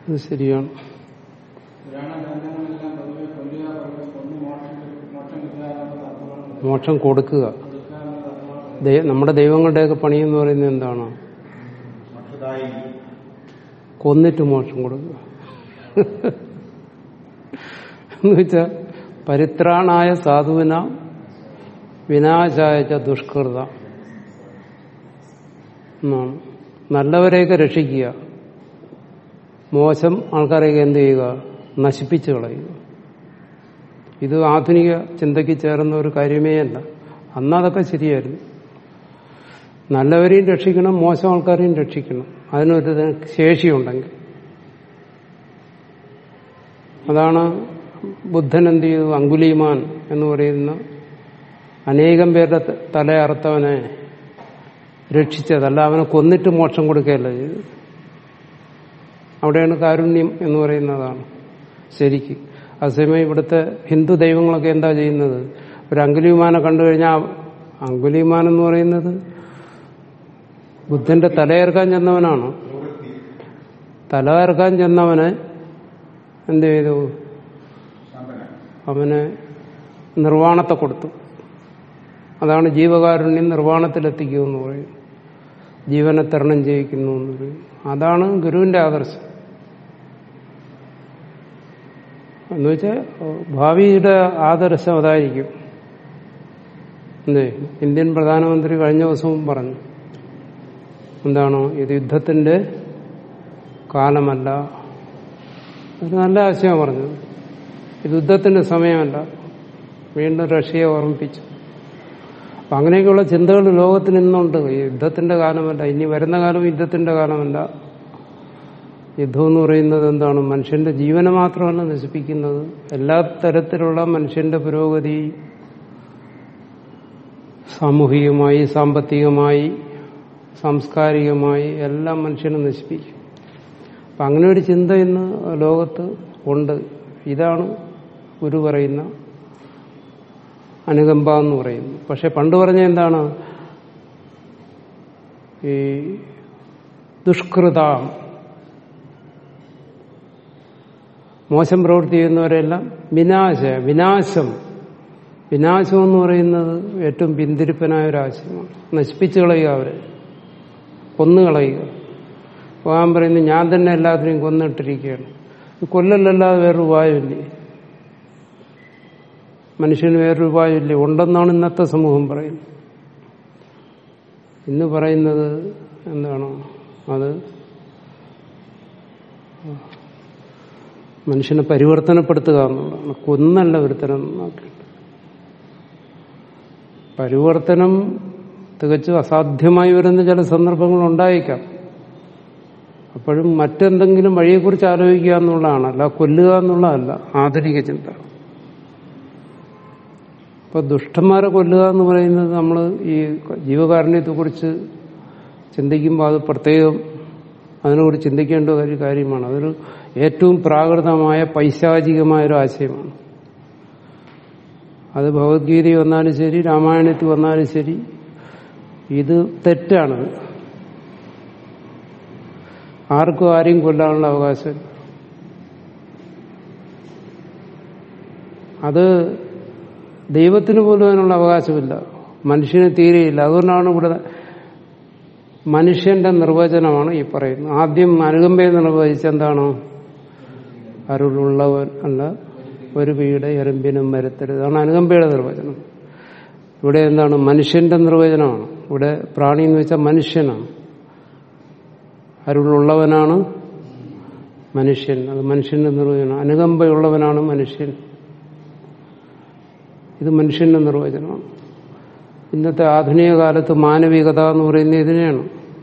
അത് ശരിയാണ് പുരാണ ഗ്രന്ഥങ്ങളെല്ലാം പൊതുവെ കൊല്ലുക പറയുക കൊന്നു മോക്ഷം കിട്ടുക- മോക്ഷം കിട്ടുക എന്നുള്ള തത്വമാണ് മോക്ഷം കൊടുക്കുക കൊടുക്കുക എന്നുള്ള തത്വമാണ് ദൈ- നമ്മുടെ ദൈവങ്ങളുടെയൊക്കെ പണി എന്ന് പറയുന്നത് എന്താണ് മറ്റതായി കൊന്നിട്ട് മോക്ഷം കൊടുക്കുക എന്ന് വെച്ചാൽ പരിത്രാണായ സാധുവിന വിനാശായ ച ദുഷ്കൃത എന്നാണ് നല്ലവരെയൊക്കെ രക്ഷിക്കുക മോശം ആൾക്കാരെയൊക്കെ എന്ത് ചെയ്യുക നശിപ്പിച്ചു കളയുക ഇത് ആധുനിക ചിന്തയ്ക്ക് ചേർന്ന ഒരു കാര്യമേ അല്ല അന്ന് അതൊക്കെ ശരിയായിരുന്നു നല്ലവരെയും രക്ഷിക്കണം മോശം ആൾക്കാരെയും രക്ഷിക്കണം അതിനൊരു ശേഷിയുണ്ടെങ്കിൽ അതാണ് ബുദ്ധൻ എന്ത് ചെയ്തു അങ്കുലിമാൻ എന്ന് പറയുന്ന അനേകം പേരുടെ ത- തലയറുത്തവനെ രക്ഷിച്ചതല്ല അവനെ കൊന്നിട്ട് മോക്ഷം കൊടുക്കുകയല്ല ചെയ്തത് അവിടെയാണ് കാരുണ്യം എന്ന് പറയുന്നതാണ് ശരിക്ക് അതേസമയം ഇവിടുത്തെ ഹിന്ദു ദൈവങ്ങളൊക്കെ എന്താ ചെയ്യുന്നത് ഒരു അങ്കുലിമാനെ കണ്ടു കഴിഞ്ഞാൽ അങ്കുലിമാൻ എന്ന് പറയുന്നത് ബുദ്ധന്റെ തലയേർക്കാൻ ചെന്നവനാണ് തലയേർക്കാൻ ചെന്നവനെ എന്ത് ചെയ്തു അവന് നിർവ്വാണത്തെ കൊടുത്തു അതാണ് ജീവകാരുണ്യം നിർവ്വാണത്തിലെത്തിക്കുക എന്ന് പറയും ജീവനെ തരണം ചെയ്യിക്കുന്നു എന്ന് പറയും അതാണ് ഗുരുവിന്റെ ആദർശം എന്ന് വെച്ചാൽ ഭാവിയുടെ ആദർശം അതായിരിക്കും എന്തേ ഇന്ത്യൻ പ്രധാനമന്ത്രി കഴിഞ്ഞ ദിവസവും പറഞ്ഞു എന്താണ് ഇത് യുദ്ധത്തിന്റെ കാലമല്ല ഒരു നല്ല ആശയമാണ് പറഞ്ഞത് ഇത് യുദ്ധത്തിന്റെ സമയമല്ല വീണ്ടും റഷ്യയെ ഓർമ്മിപ്പിച്ചു അപ്പൊ അങ്ങനെയൊക്കെയുള്ള ചിന്തകൾ ലോകത്തിന് ഇന്നുണ്ട് ഈ യുദ്ധത്തിന്റെ കാലമല്ല ഇനി വരുന്ന കാലം യുദ്ധത്തിന്റെ കാലമല്ല യുദ്ധം എന്ന് പറയുന്നത് എന്താണ് മനുഷ്യന്റെ ജീവനെ മാത്രമല്ല നശിപ്പിക്കുന്നത് എല്ലാ തരത്തിലുള്ള മനുഷ്യന്റെ പുരോഗതി സാമൂഹികമായി സാമ്പത്തികമായി സാംസ്കാരികമായി എല്ലാം മനുഷ്യനെ നശിപ്പിക്കും അപ്പൊ അങ്ങനെ ഒരു ചിന്ത ഇന്ന് ലോകത്ത് ഉണ്ട് ഇതാണ് ഗുരു പറയുന്ന അനുകമ്പ എന്ന് പറയുന്നു പക്ഷെ പണ്ട് പറഞ്ഞ എന്താണ് ഈ ദുഷ്കൃത മോശം പ്രവൃത്തി ചെയ്യുന്നവരെല്ലാം വിനാശ വിനാശം വിനാശം എന്ന് പറയുന്നത് ഏറ്റവും പിന്തിരിപ്പനായ ഒരു ആശയമാണ് നശിപ്പിച്ചു കളയുക അവരെ കൊന്നുകളയുക പോകാൻ പറയുന്നത് ഞാൻ തന്നെ എല്ലാത്തിനെയും കൊന്നിട്ടിരിക്കുകയാണ് ഈ കൊല്ലല്ലല്ലാതെ വേറൊരു ഉപായമില്ലേ മനുഷ്യന് വേറൊരു ഉപായമില്ലേ ഉണ്ടെന്നാണ് ഇന്നത്തെ സമൂഹം പറയുന്നത് ഇന്ന് പറയുന്നത് എന്താണ് അത് മനുഷ്യനെ പരിവർത്തനപ്പെടുത്തുക എന്നുള്ളതാണ് കൊന്നല്ല ഒരുത്തരം നന്നാക്കേണ്ടത് പരിവർത്തനം തികച്ചും അസാധ്യമായി വരുന്ന ചില സന്ദർഭങ്ങൾ ഉണ്ടായേക്കാം അപ്പോഴും മറ്റെന്തെങ്കിലും വഴിയെക്കുറിച്ച് ആലോചിക്കുക എന്നുള്ളതാണ് അല്ല കൊല്ലുക എന്നുള്ളതല്ല ആധുനിക ചിന്ത ഇപ്പൊ ദുഷ്ടന്മാരെ കൊല്ലുക എന്ന് പറയുന്നത് നമ്മൾ ഈ ജീവകാരുണ്യത്തെക്കുറിച്ച് ചിന്തിക്കുമ്പോൾ അത് പ്രത്യേകം അതിനെക്കുറിച്ച് ചിന്തിക്കേണ്ട ഒരു കാര്യമാണ് അതൊരു ഏറ്റവും പ്രാകൃതമായ പൈശാചികമായ ഒരു ആശയമാണ് അത് ഭഗവത്ഗീത വന്നാലും ശരി രാമായണത്തിൽ വന്നാലും ശരി ഇത് തെറ്റാണ് ആർക്കും ആരെയും കൊല്ലാനുള്ള അവകാശം അത് ദൈവത്തിന് പോലും അതിനുള്ള അവകാശമില്ല മനുഷ്യന് തീരെയില്ല അതുകൊണ്ടാണ് ഇവിടെ മനുഷ്യന്റെ നിർവചനമാണ് ഈ പറയുന്നത് ആദ്യം അനുകമ്പയെ നിർവചിച്ചെന്താണ് അരുളുള്ളവൻ അല്ല ഒരു വീട് എറുമ്പിനും മരത്തരുത് അതാണ് അനുകമ്പയുടെ നിർവചനം ഇവിടെ എന്താണ് മനുഷ്യന്റെ നിർവചനമാണ് ഇവിടെ പ്രാണി എന്ന് വെച്ചാൽ മനുഷ്യനാണ് അരുളുള്ളവനാണ് മനുഷ്യൻ അത് മനുഷ്യന്റെ നിർവചനം അനുകമ്പയുള്ളവനാണ് മനുഷ്യൻ ഇത് മനുഷ്യന്റെ നിർവചനമാണ് ഇന്നത്തെ ആധുനിക കാലത്ത് മാനവികത എന്ന് പറയുന്നത് ഇതിനെയാണ്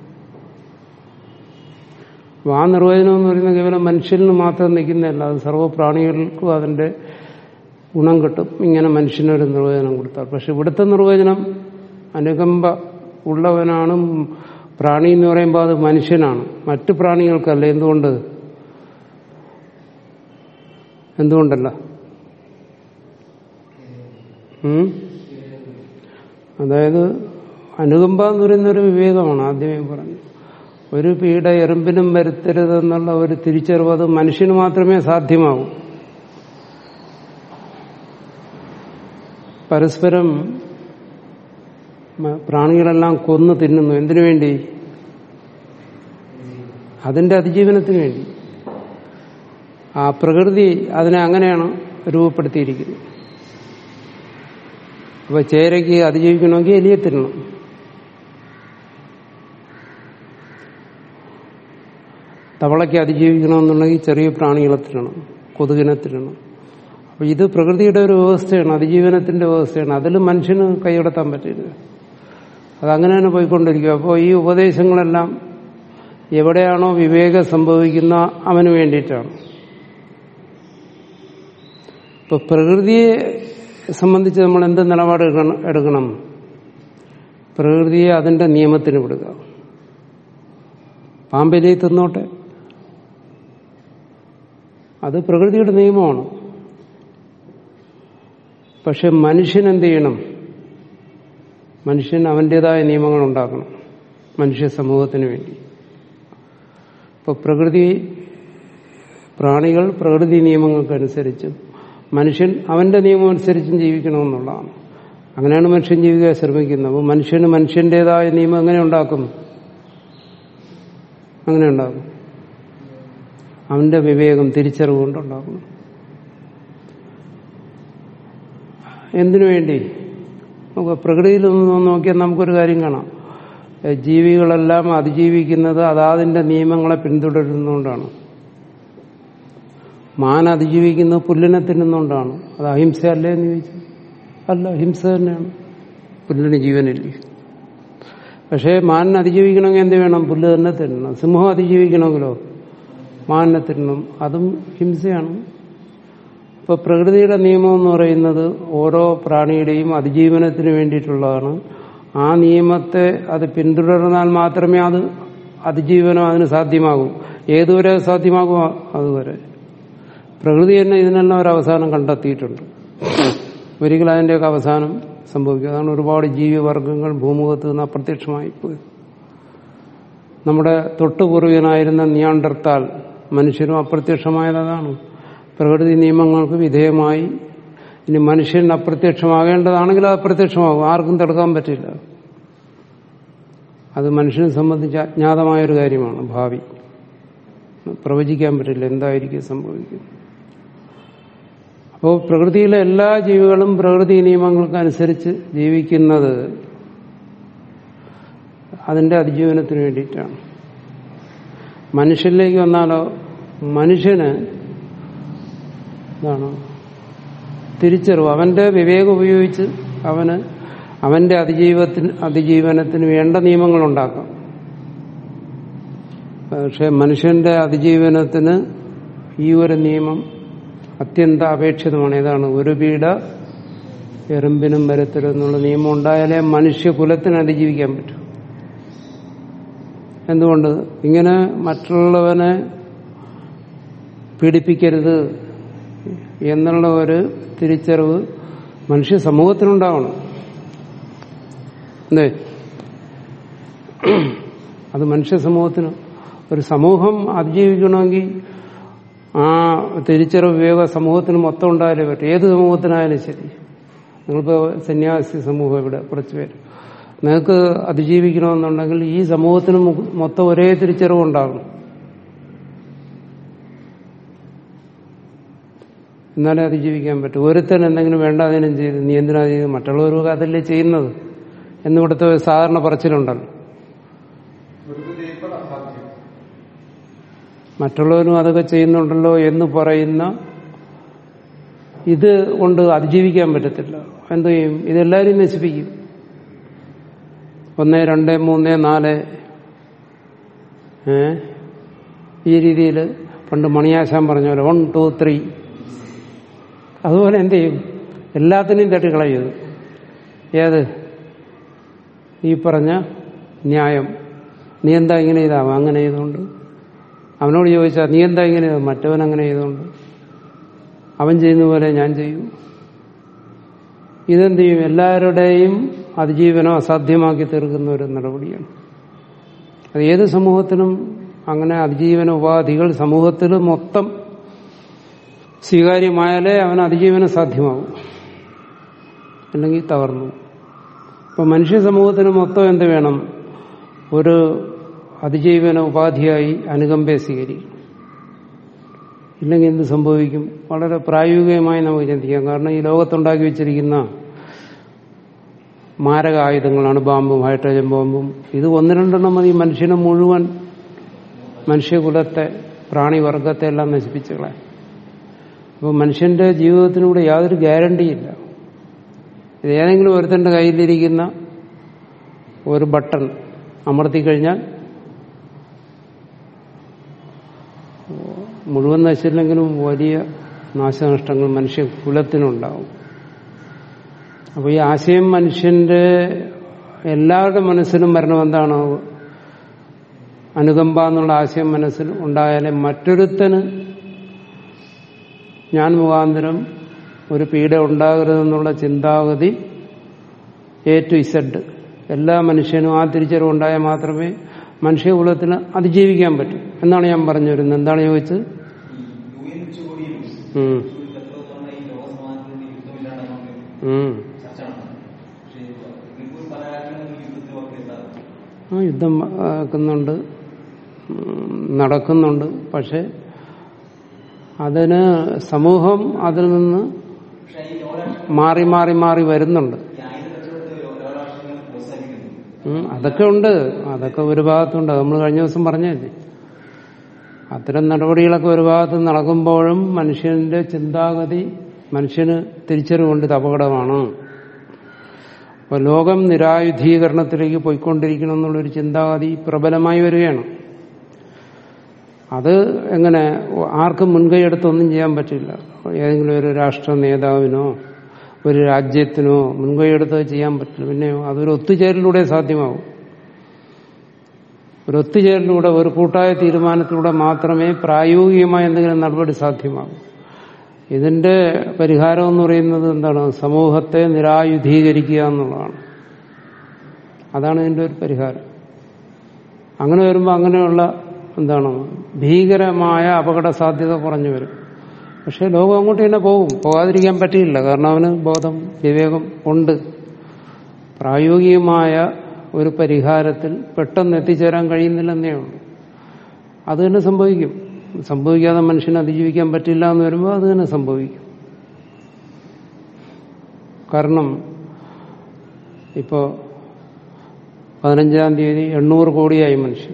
അപ്പൊ ആ നിർവചനം എന്ന് പറയുന്നത് കേവലം മനുഷ്യന് മാത്രം നിൽക്കുന്നതല്ല അത് സർവ്വപ്രാണികൾക്കും അതിന്റെ ഗുണം കിട്ടും ഇങ്ങനെ മനുഷ്യനൊരു നിർവചനം കൊടുത്താൽ പക്ഷെ ഇവിടുത്തെ നിർവചനം അനുകമ്പ ഉള്ളവനാണ് പ്രാണി എന്ന് പറയുമ്പോൾ അത് മനുഷ്യനാണ് മറ്റു പ്രാണികൾക്കല്ല എന്തുകൊണ്ട് എന്തുകൊണ്ടല്ല ഉം? അതായത് അനുകമ്പ എന്ന് പറയുന്ന ഒരു വിവേകമാണ് ആദ്യമേ പറഞ്ഞു ഒരു പീഡ എറുമ്പിനും വരുത്തരുതെന്നുള്ള ഒരു തിരിച്ചറിവ് അത് മനുഷ്യന് മാത്രമേ സാധ്യമാകൂ പരസ്പരം മ- പ്രാണികളെല്ലാം കൊന്നു തിന്നുന്നു എന്തിനു വേണ്ടി അതിന്റെ അതിജീവനത്തിന് വേണ്ടി ആ പ്രകൃതി അതിനെ അങ്ങനെയാണ് രൂപപ്പെടുത്തിയിരിക്കുന്നത് അപ്പൊ ചേരയ്ക്ക് അതിജീവിക്കണമെങ്കിൽ എലിയെ തിന്നണം തവളയ്ക്ക് അതിജീവിക്കണമെന്നുണ്ടെങ്കിൽ ചെറിയ പ്രാണികളെ തിന്നണം കൊതുകിനെ തിന്നണം അപ്പൊ ഇത് പ്രകൃതിയുടെ ഒരു വ്യവസ്ഥയാണ് അതിജീവനത്തിന്റെ വ്യവസ്ഥയാണ് അതിൽ മനുഷ്യന് കൈയടത്താൻ പറ്റില്ല അതങ്ങനെ തന്നെ പോയിക്കൊണ്ടിരിക്കും അപ്പോൾ ഈ ഉപദേശങ്ങളെല്ലാം എവിടെയാണോ വിവേകം സംഭവിക്കുന്ന അവന് വേണ്ടിയിട്ടാണ് ഇപ്പൊ പ്രകൃതിയെ സംബന്ധിച്ച് നമ്മൾ എന്ത് നിലപാട് എടുക്കണം- എടുക്കണം പ്രകൃതിയെ അതിന്റെ നിയമത്തിന് വിടുക പാമ്പലി തിന്നോട്ടെ അത് പ്രകൃതിയുടെ നിയമമാണ് പക്ഷെ മനുഷ്യൻ എന്ത് ചെയ്യണം മനുഷ്യൻ അവൻ്റെതായ നിയമങ്ങൾ ഉണ്ടാക്കണം മനുഷ്യ സമൂഹത്തിന് വേണ്ടി ഇപ്പൊ പ്രകൃതി പ്രാണികൾ പ്രകൃതി നിയമങ്ങൾക്കനുസരിച്ചും മനുഷ്യൻ അവന്റെ നിയമം അനുസരിച്ചും ജീവിക്കണമെന്നുള്ളതാണ് അങ്ങനെയാണ് മനുഷ്യൻ ജീവിക്കാൻ ശ്രമിക്കുന്നത് അപ്പോൾ മനുഷ്യന് മനുഷ്യന്റേതായ നിയമം എങ്ങനെ ഉണ്ടാക്കും അങ്ങനെ ഉണ്ടാകും അവന്റെ വിവേകം തിരിച്ചറിവ് കൊണ്ടുണ്ടാകും എന്തിനു വേണ്ടി നമുക്ക് പ്രകൃതിയിൽ നിന്ന് നോക്കിയാൽ നമുക്കൊരു കാര്യം കാണാം ഏ, ജീവികളെല്ലാം അതിജീവിക്കുന്നത് അതാതിന്റെ നിയമങ്ങളെ പിന്തുടരുന്നതുകൊണ്ടാണ് മാൻ അതിജീവിക്കുന്നത് പുല്ലിനെ തിന്നുന്നതുകൊണ്ടാണ് അത് അഹിംസ അല്ലേ എന്ന് ചോദിച്ചു അല്ല ഹിംസ തന്നെയാണ് പുല്ലിന് ജീവനില്ലേ പക്ഷേ മാനിനെ അതിജീവിക്കണമെങ്കിൽ എന്ത് വേണം പുല്ല് തന്നെ തിന്നണം സിംഹം അതിജീവിക്കണമെങ്കിലോ മാനിനെ തിന്നണം അതും ഹിംസയാണ് ഇപ്പൊ പ്രകൃതിയുടെ നിയമം എന്ന് പറയുന്നത് ഓരോ പ്രാണിയുടെയും അതിജീവനത്തിന് വേണ്ടിയിട്ടുള്ളതാണ് ആ നിയമത്തെ അത് പിന്തുടർന്നാൽ മാത്രമേ അത് അതിജീവനം അതിന് സാധ്യമാകൂ ഏതുവരെ സാധ്യമാകൂ അതുവരെ പ്രകൃതി തന്നെ ഇതിനെല്ലാം ഒരു അവസാനം കണ്ടെത്തിയിട്ടുണ്ട് ഒരിക്കലും അതിൻ്റെയൊക്കെ അവസാനം സംഭവിക്കും അതാണ് ഒരുപാട് ജീവിവർഗങ്ങൾ ഭൂമുഖത്ത് നിന്ന് അപ്രത്യക്ഷമായി പോയി നമ്മുടെ തൊട്ടുപൂർവികനായിരുന്ന നിയാണ്ടർത്താൽ മനുഷ്യരും അപ്രത്യക്ഷമായത് അതാണ് പ്രകൃതി നിയമങ്ങൾക്ക് വിധേയമായി ഇനി മനുഷ്യൻ അപ്രത്യക്ഷമാകേണ്ടതാണെങ്കിൽ അത് അപ്രത്യക്ഷമാകും ആർക്കും തടുക്കാൻ പറ്റില്ല അത് മനുഷ്യനെ സംബന്ധിച്ച് അജ്ഞാതമായൊരു കാര്യമാണ് ഭാവി പ്രവചിക്കാൻ പറ്റില്ല എന്തായിരിക്കും സംഭവിക്കുന്നത് അപ്പോൾ പ്രകൃതിയിലെ എല്ലാ ജീവികളും പ്രകൃതി നിയമങ്ങൾക്കനുസരിച്ച് ജീവിക്കുന്നത് അതിന്റെ അതിജീവനത്തിന് വേണ്ടിയിട്ടാണ് മനുഷ്യനിലേക്ക് വന്നാലോ മനുഷ്യന് എന്താണ് തിരിച്ചറിവ് അവന്റെ വിവേകം ഉപയോഗിച്ച് അവന് അവന്റെ അതിജീവത്തിന് അതിജീവനത്തിന് വേണ്ട നിയമങ്ങൾ ഉണ്ടാക്കാം പക്ഷെ മനുഷ്യന്റെ അതിജീവനത്തിന് ഈ ഒരു നിയമം അത്യന്ത അപേക്ഷിതമാണ് ഏതാണ് ഒരു പീഡ എറുമ്പിനും വരത്തരും എന്നുള്ള നിയമം ഉണ്ടായാലേ മനുഷ്യകുലത്തിന് അതിജീവിക്കാൻ പറ്റൂ എന്തുകൊണ്ട് ഇങ്ങനെ മറ്റുള്ളവനെ പീഡിപ്പിക്കരുത് എന്നുള്ള ഒരു തിരിച്ചറിവ് മനുഷ്യ സമൂഹത്തിനുണ്ടാവണം അല്ലേ അത് മനുഷ്യ സമൂഹത്തിന് ഒരു സമൂഹം അതിജീവിക്കണമെങ്കിൽ ആ തിരിച്ചറിവ് വിവേക സമൂഹത്തിന് മൊത്തം ഉണ്ടായാലേ പറ്റും ഏത് സമൂഹത്തിനായാലും ശരി നിങ്ങളിപ്പോൾ സന്യാസി സമൂഹം ഇവിടെ കുറച്ച് പേര് നിങ്ങൾക്ക് അതിജീവിക്കണമെന്നുണ്ടെങ്കിൽ ഈ സമൂഹത്തിന് മു- മൊത്തം ഒരേ തിരിച്ചറിവ് ഉണ്ടാകണം എന്നാലേ അതിജീവിക്കാൻ പറ്റും ഒരുത്തൻ എന്തെങ്കിലും വേണ്ടാതിനും ചെയ്ത് നീ എന്തിനാ ചെയ്ത് മറ്റുള്ളവർക്ക് അതല്ലേ ചെയ്യുന്നത് എന്നിവിടുത്തെ ഒരു സാധാരണ പറച്ചിലുണ്ടല്ലോ വെറുതെ ജയിപ്പോൾ അസാധ്യം മറ്റുള്ളവരും അതൊക്കെ ചെയ്യുന്നുണ്ടല്ലോ എന്ന് പറയുന്ന ഇത് കൊണ്ട് അതിജീവിക്കാൻ പറ്റത്തില്ല എന്ത് ചെയ്യും ഇതെല്ലാവരും നശിപ്പിക്കും ഒന്ന് രണ്ട് മൂന്ന് നാല് ഏ ഈ രീതിയിൽ പണ്ട് മണിയാശാൻ പറഞ്ഞ പോലെ വൺ ടു ത്രീ അതുപോലെ എന്ത് ചെയ്യും എല്ലാത്തിനെയും തട്ടിക്കളയത് ഏത് ഈ പറഞ്ഞ ന്യായം നീ എന്താ ഇങ്ങനെ ചെയ്താവും അങ്ങനെ ചെയ്തുകൊണ്ട് അവനോട് ചോദിച്ചാൽ നീ എന്താ ഇങ്ങനെ ചെയ്തത് മറ്റവൻ അങ്ങനെ ചെയ്തുകൊണ്ട് അവൻ ചെയ്യുന്ന പോലെ ഞാൻ ചെയ്യും ഇതെന്ത് ചെയ്യും എല്ലാവരുടെയും അതിജീവനം അസാധ്യമാക്കി തീർക്കുന്ന ഒരു നടപടിയാണ് അത് ഏത് സമൂഹത്തിനും അങ്ങനെ അതിജീവന ഉപാധികൾ സമൂഹത്തിൽ മൊത്തം സ്വീകാര്യമായാലേ അവന് അതിജീവനം സാധ്യമാകും അല്ലെങ്കിൽ തകർന്നു ഇപ്പൊ മനുഷ്യ സമൂഹത്തിന് മൊത്തം എന്ത് വേണം ഒരു അതിജീവന ഉപാധിയായി അനുകമ്പയെ സ്വീകരിക്കും ഇല്ലെങ്കിൽ എന്ത് സംഭവിക്കും വളരെ പ്രായോഗികമായി നമുക്ക് ചിന്തിക്കാം കാരണം ഈ ലോകത്തുണ്ടാക്കി വെച്ചിരിക്കുന്ന മാരക ആയുധങ്ങളാണ് ബാമ്പും ഹൈഡ്രജൻ ബോംബും ഇത് ഒന്ന് രണ്ടെണ്ണം മതി മനുഷ്യനെ മുഴുവൻ മനുഷ്യകുലത്തെ പ്രാണിവർഗത്തെ എല്ലാം നശിപ്പിച്ചു കളയാൻ അപ്പോൾ മനുഷ്യന്റെ ജീവിതത്തിലൂടെ യാതൊരു ഗ്യാരണ്ടിയില്ല ഇത് ഏതെങ്കിലും ഒരുത്തന്റെ കയ്യിലിരിക്കുന്ന ഒരു ബട്ടൺ അമർത്തി കഴിഞ്ഞാൽ മുഴുവൻ നശിച്ചില്ലെങ്കിലും വലിയ നാശനഷ്ടങ്ങൾ മനുഷ്യ കുലത്തിനുണ്ടാവും അപ്പോൾ ഈ ആശയം മനുഷ്യന്റെ എല്ലാവരുടെ മനസ്സിലും വരണം എന്താണ് അനുകമ്പ എന്നുള്ള ആശയം മനസ്സിൽ ഉണ്ടായാലേ മറ്റൊരുത്തന് ഞാൻ മുഖാന്തരം ഒരു പീഡ ഉണ്ടാകരുതെന്നുള്ള ചിന്താഗതി എ ടു ഇസഡ് എല്ലാ മനുഷ്യനും ആ തിരിച്ചറിവുണ്ടായാൽ മാത്രമേ മനുഷ്യകുലത്തിന് അതിജീവിക്കാൻ പറ്റൂ എന്നാണ് ഞാൻ പറഞ്ഞു വരുന്നത് എന്താണ് ചോദിച്ചത് ഉം. ഉം. ആ യുദ്ധം ആക്കുന്നുണ്ട് ഉം, നടക്കുന്നുണ്ട് പക്ഷെ അതിന് സമൂഹം അതിൽ നിന്ന് മാറി മാറി മാറി വരുന്നുണ്ട് ഉം, അതൊക്കെ ഉണ്ട് അതൊക്കെ ഒരു ഭാഗത്തുണ്ട് അത് നമ്മൾ കഴിഞ്ഞ ദിവസം പറഞ്ഞല്ലേ അത്തരം നടപടികളൊക്കെ ഒരു ഭാഗത്ത് നടക്കുമ്പോഴും മനുഷ്യന്റെ ചിന്താഗതി മനുഷ്യന് തിരിച്ചറിവുകൊണ്ട് ഇത് അപകടമാണ് അപ്പൊ ലോകം നിരായുധീകരണത്തിലേക്ക് പോയിക്കൊണ്ടിരിക്കണം എന്നുള്ളൊരു ചിന്താഗതി പ്രബലമായി വരികയാണ് അത് എങ്ങനെ ആർക്കും മുൻകൈ എടുത്തൊന്നും ചെയ്യാൻ പറ്റില്ല ഏതെങ്കിലും ഒരു രാഷ്ട്ര നേതാവിനോ ഒരു രാജ്യത്തിനോ മുൻകൈ എടുത്ത് ചെയ്യാൻ പറ്റില്ല പിന്നെ അതൊരു ഒത്തുചേരലിലൂടെ സാധ്യമാവും ഒരു ഒത്തുചേരലിലൂടെ ഒരു കൂട്ടായ തീരുമാനത്തിലൂടെ മാത്രമേ പ്രായോഗികമായ എന്തെങ്കിലും നടപടി സാധ്യമാകൂ ഇതിന്റെ പരിഹാരം എന്ന് പറയുന്നത് എന്താണ് സമൂഹത്തെ നിരായുധീകരിക്കുക എന്നുള്ളതാണ് അതാണ് ഇതിന്റെ ഒരു പരിഹാരം അങ്ങനെ വരുമ്പോൾ അങ്ങനെയുള്ള എന്താണ് ഭീകരമായ അപകട സാധ്യത കുറഞ്ഞു വരും പക്ഷെ ലോകം അങ്ങോട്ട് തന്നെ പോകും പോകാതിരിക്കാൻ പറ്റില്ല കാരണം അവന് ബോധം വിവേകം ഉണ്ട് പ്രായോഗികമായ ഒരു പരിഹാരത്തിൽ പെട്ടെന്ന് എത്തിച്ചേരാൻ കഴിയുന്നില്ലെന്നേ ഉള്ളൂ അത് തന്നെ സംഭവിക്കും സംഭവിക്കാതെ മനുഷ്യന് അതിജീവിക്കാൻ പറ്റില്ല എന്ന് വരുമ്പോൾ അത് തന്നെ സംഭവിക്കും കാരണം ഇപ്പോ പതിനഞ്ചാം തീയതി എണ്ണൂറ് കോടിയായി മനുഷ്യൻ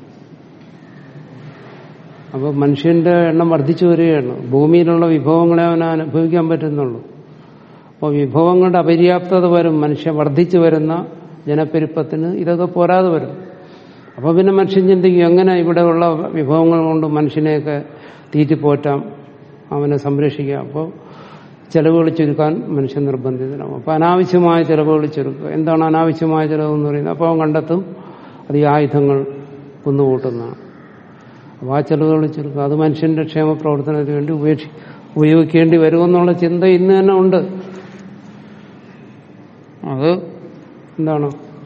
അപ്പോൾ മനുഷ്യന്റെ എണ്ണം വർദ്ധിച്ചു വരികയാണ് ഭൂമിയിലുള്ള വിഭവങ്ങളെ അവന് അനുഭവിക്കാൻ പറ്റുന്നുള്ളൂ അപ്പോൾ വിഭവങ്ങളുടെ അപര്യാപ്തത വരും മനുഷ്യൻ വർദ്ധിച്ചു വരുന്ന ജനപ്പെരുപ്പത്തിന് ഇതൊക്കെ പോരാതെ വരും അപ്പോൾ പിന്നെ മനുഷ്യൻ ചിന്തിക്കും എങ്ങനെ ഇവിടെയുള്ള വിഭവങ്ങൾ കൊണ്ട് മനുഷ്യനെയൊക്കെ തീറ്റിപ്പോറ്റാം അവനെ സംരക്ഷിക്കാം അപ്പോൾ ചെലവുകൾ ചുരുക്കാൻ മനുഷ്യൻ നിർബന്ധിതനാവും അപ്പോൾ അനാവശ്യമായ ചെലവുകൾ ചുരുക്കുക എന്താണ് അനാവശ്യമായ ചെലവ് എന്ന് പറയുന്നത് അപ്പോൾ അവൻ കണ്ടെത്തും അത് ഈ ആയുധങ്ങൾ കുന്നുകൂട്ടുന്നതാണ് അപ്പോൾ ആ ചെലവുകൾ ചുരുക്കുക അത് മനുഷ്യന്റെ ക്ഷേമ പ്രവർത്തനത്തിന് വേണ്ടി ഉപേക്ഷി ഉപയോഗിക്കേണ്ടി വരുമെന്നുള്ള ചിന്ത ഇന്ന് തന്നെ ഉണ്ട് അത് എന്താണ്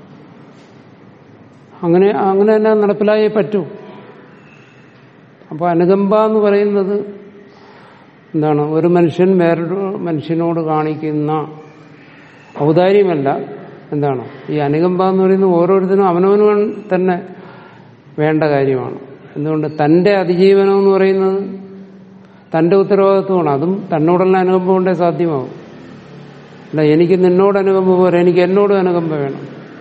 അങ്ങനെ അങ്ങനെ തന്നെ നടപ്പിലായേ പറ്റൂ അപ്പോൾ അനുകമ്പ എന്ന് പറയുന്നത് എന്താണ് ഒരു മനുഷ്യൻ വേറൊരു മനുഷ്യനോട് കാണിക്കുന്ന ഔദാര്യമല്ല എന്താണ് ഈ അനുകമ്പ എന്ന് പറയുന്നത് ഓരോരുത്തരും അവനവന് തന്നെ വേണ്ട കാര്യമാണ് എന്തുകൊണ്ട് തന്റെ അതിജീവനം എന്ന് പറയുന്നത് തന്റെ ഉത്തരവാദിത്വമാണ് അതും തന്നോടുള്ള അനുകമ്പ കൊണ്ടേ സാധ്യമാവും അല്ല എനിക്ക് നിന്നോട് അനുകമ്പ പോരാ എനിക്ക് എന്നോടും അനുകമ്പ വേണം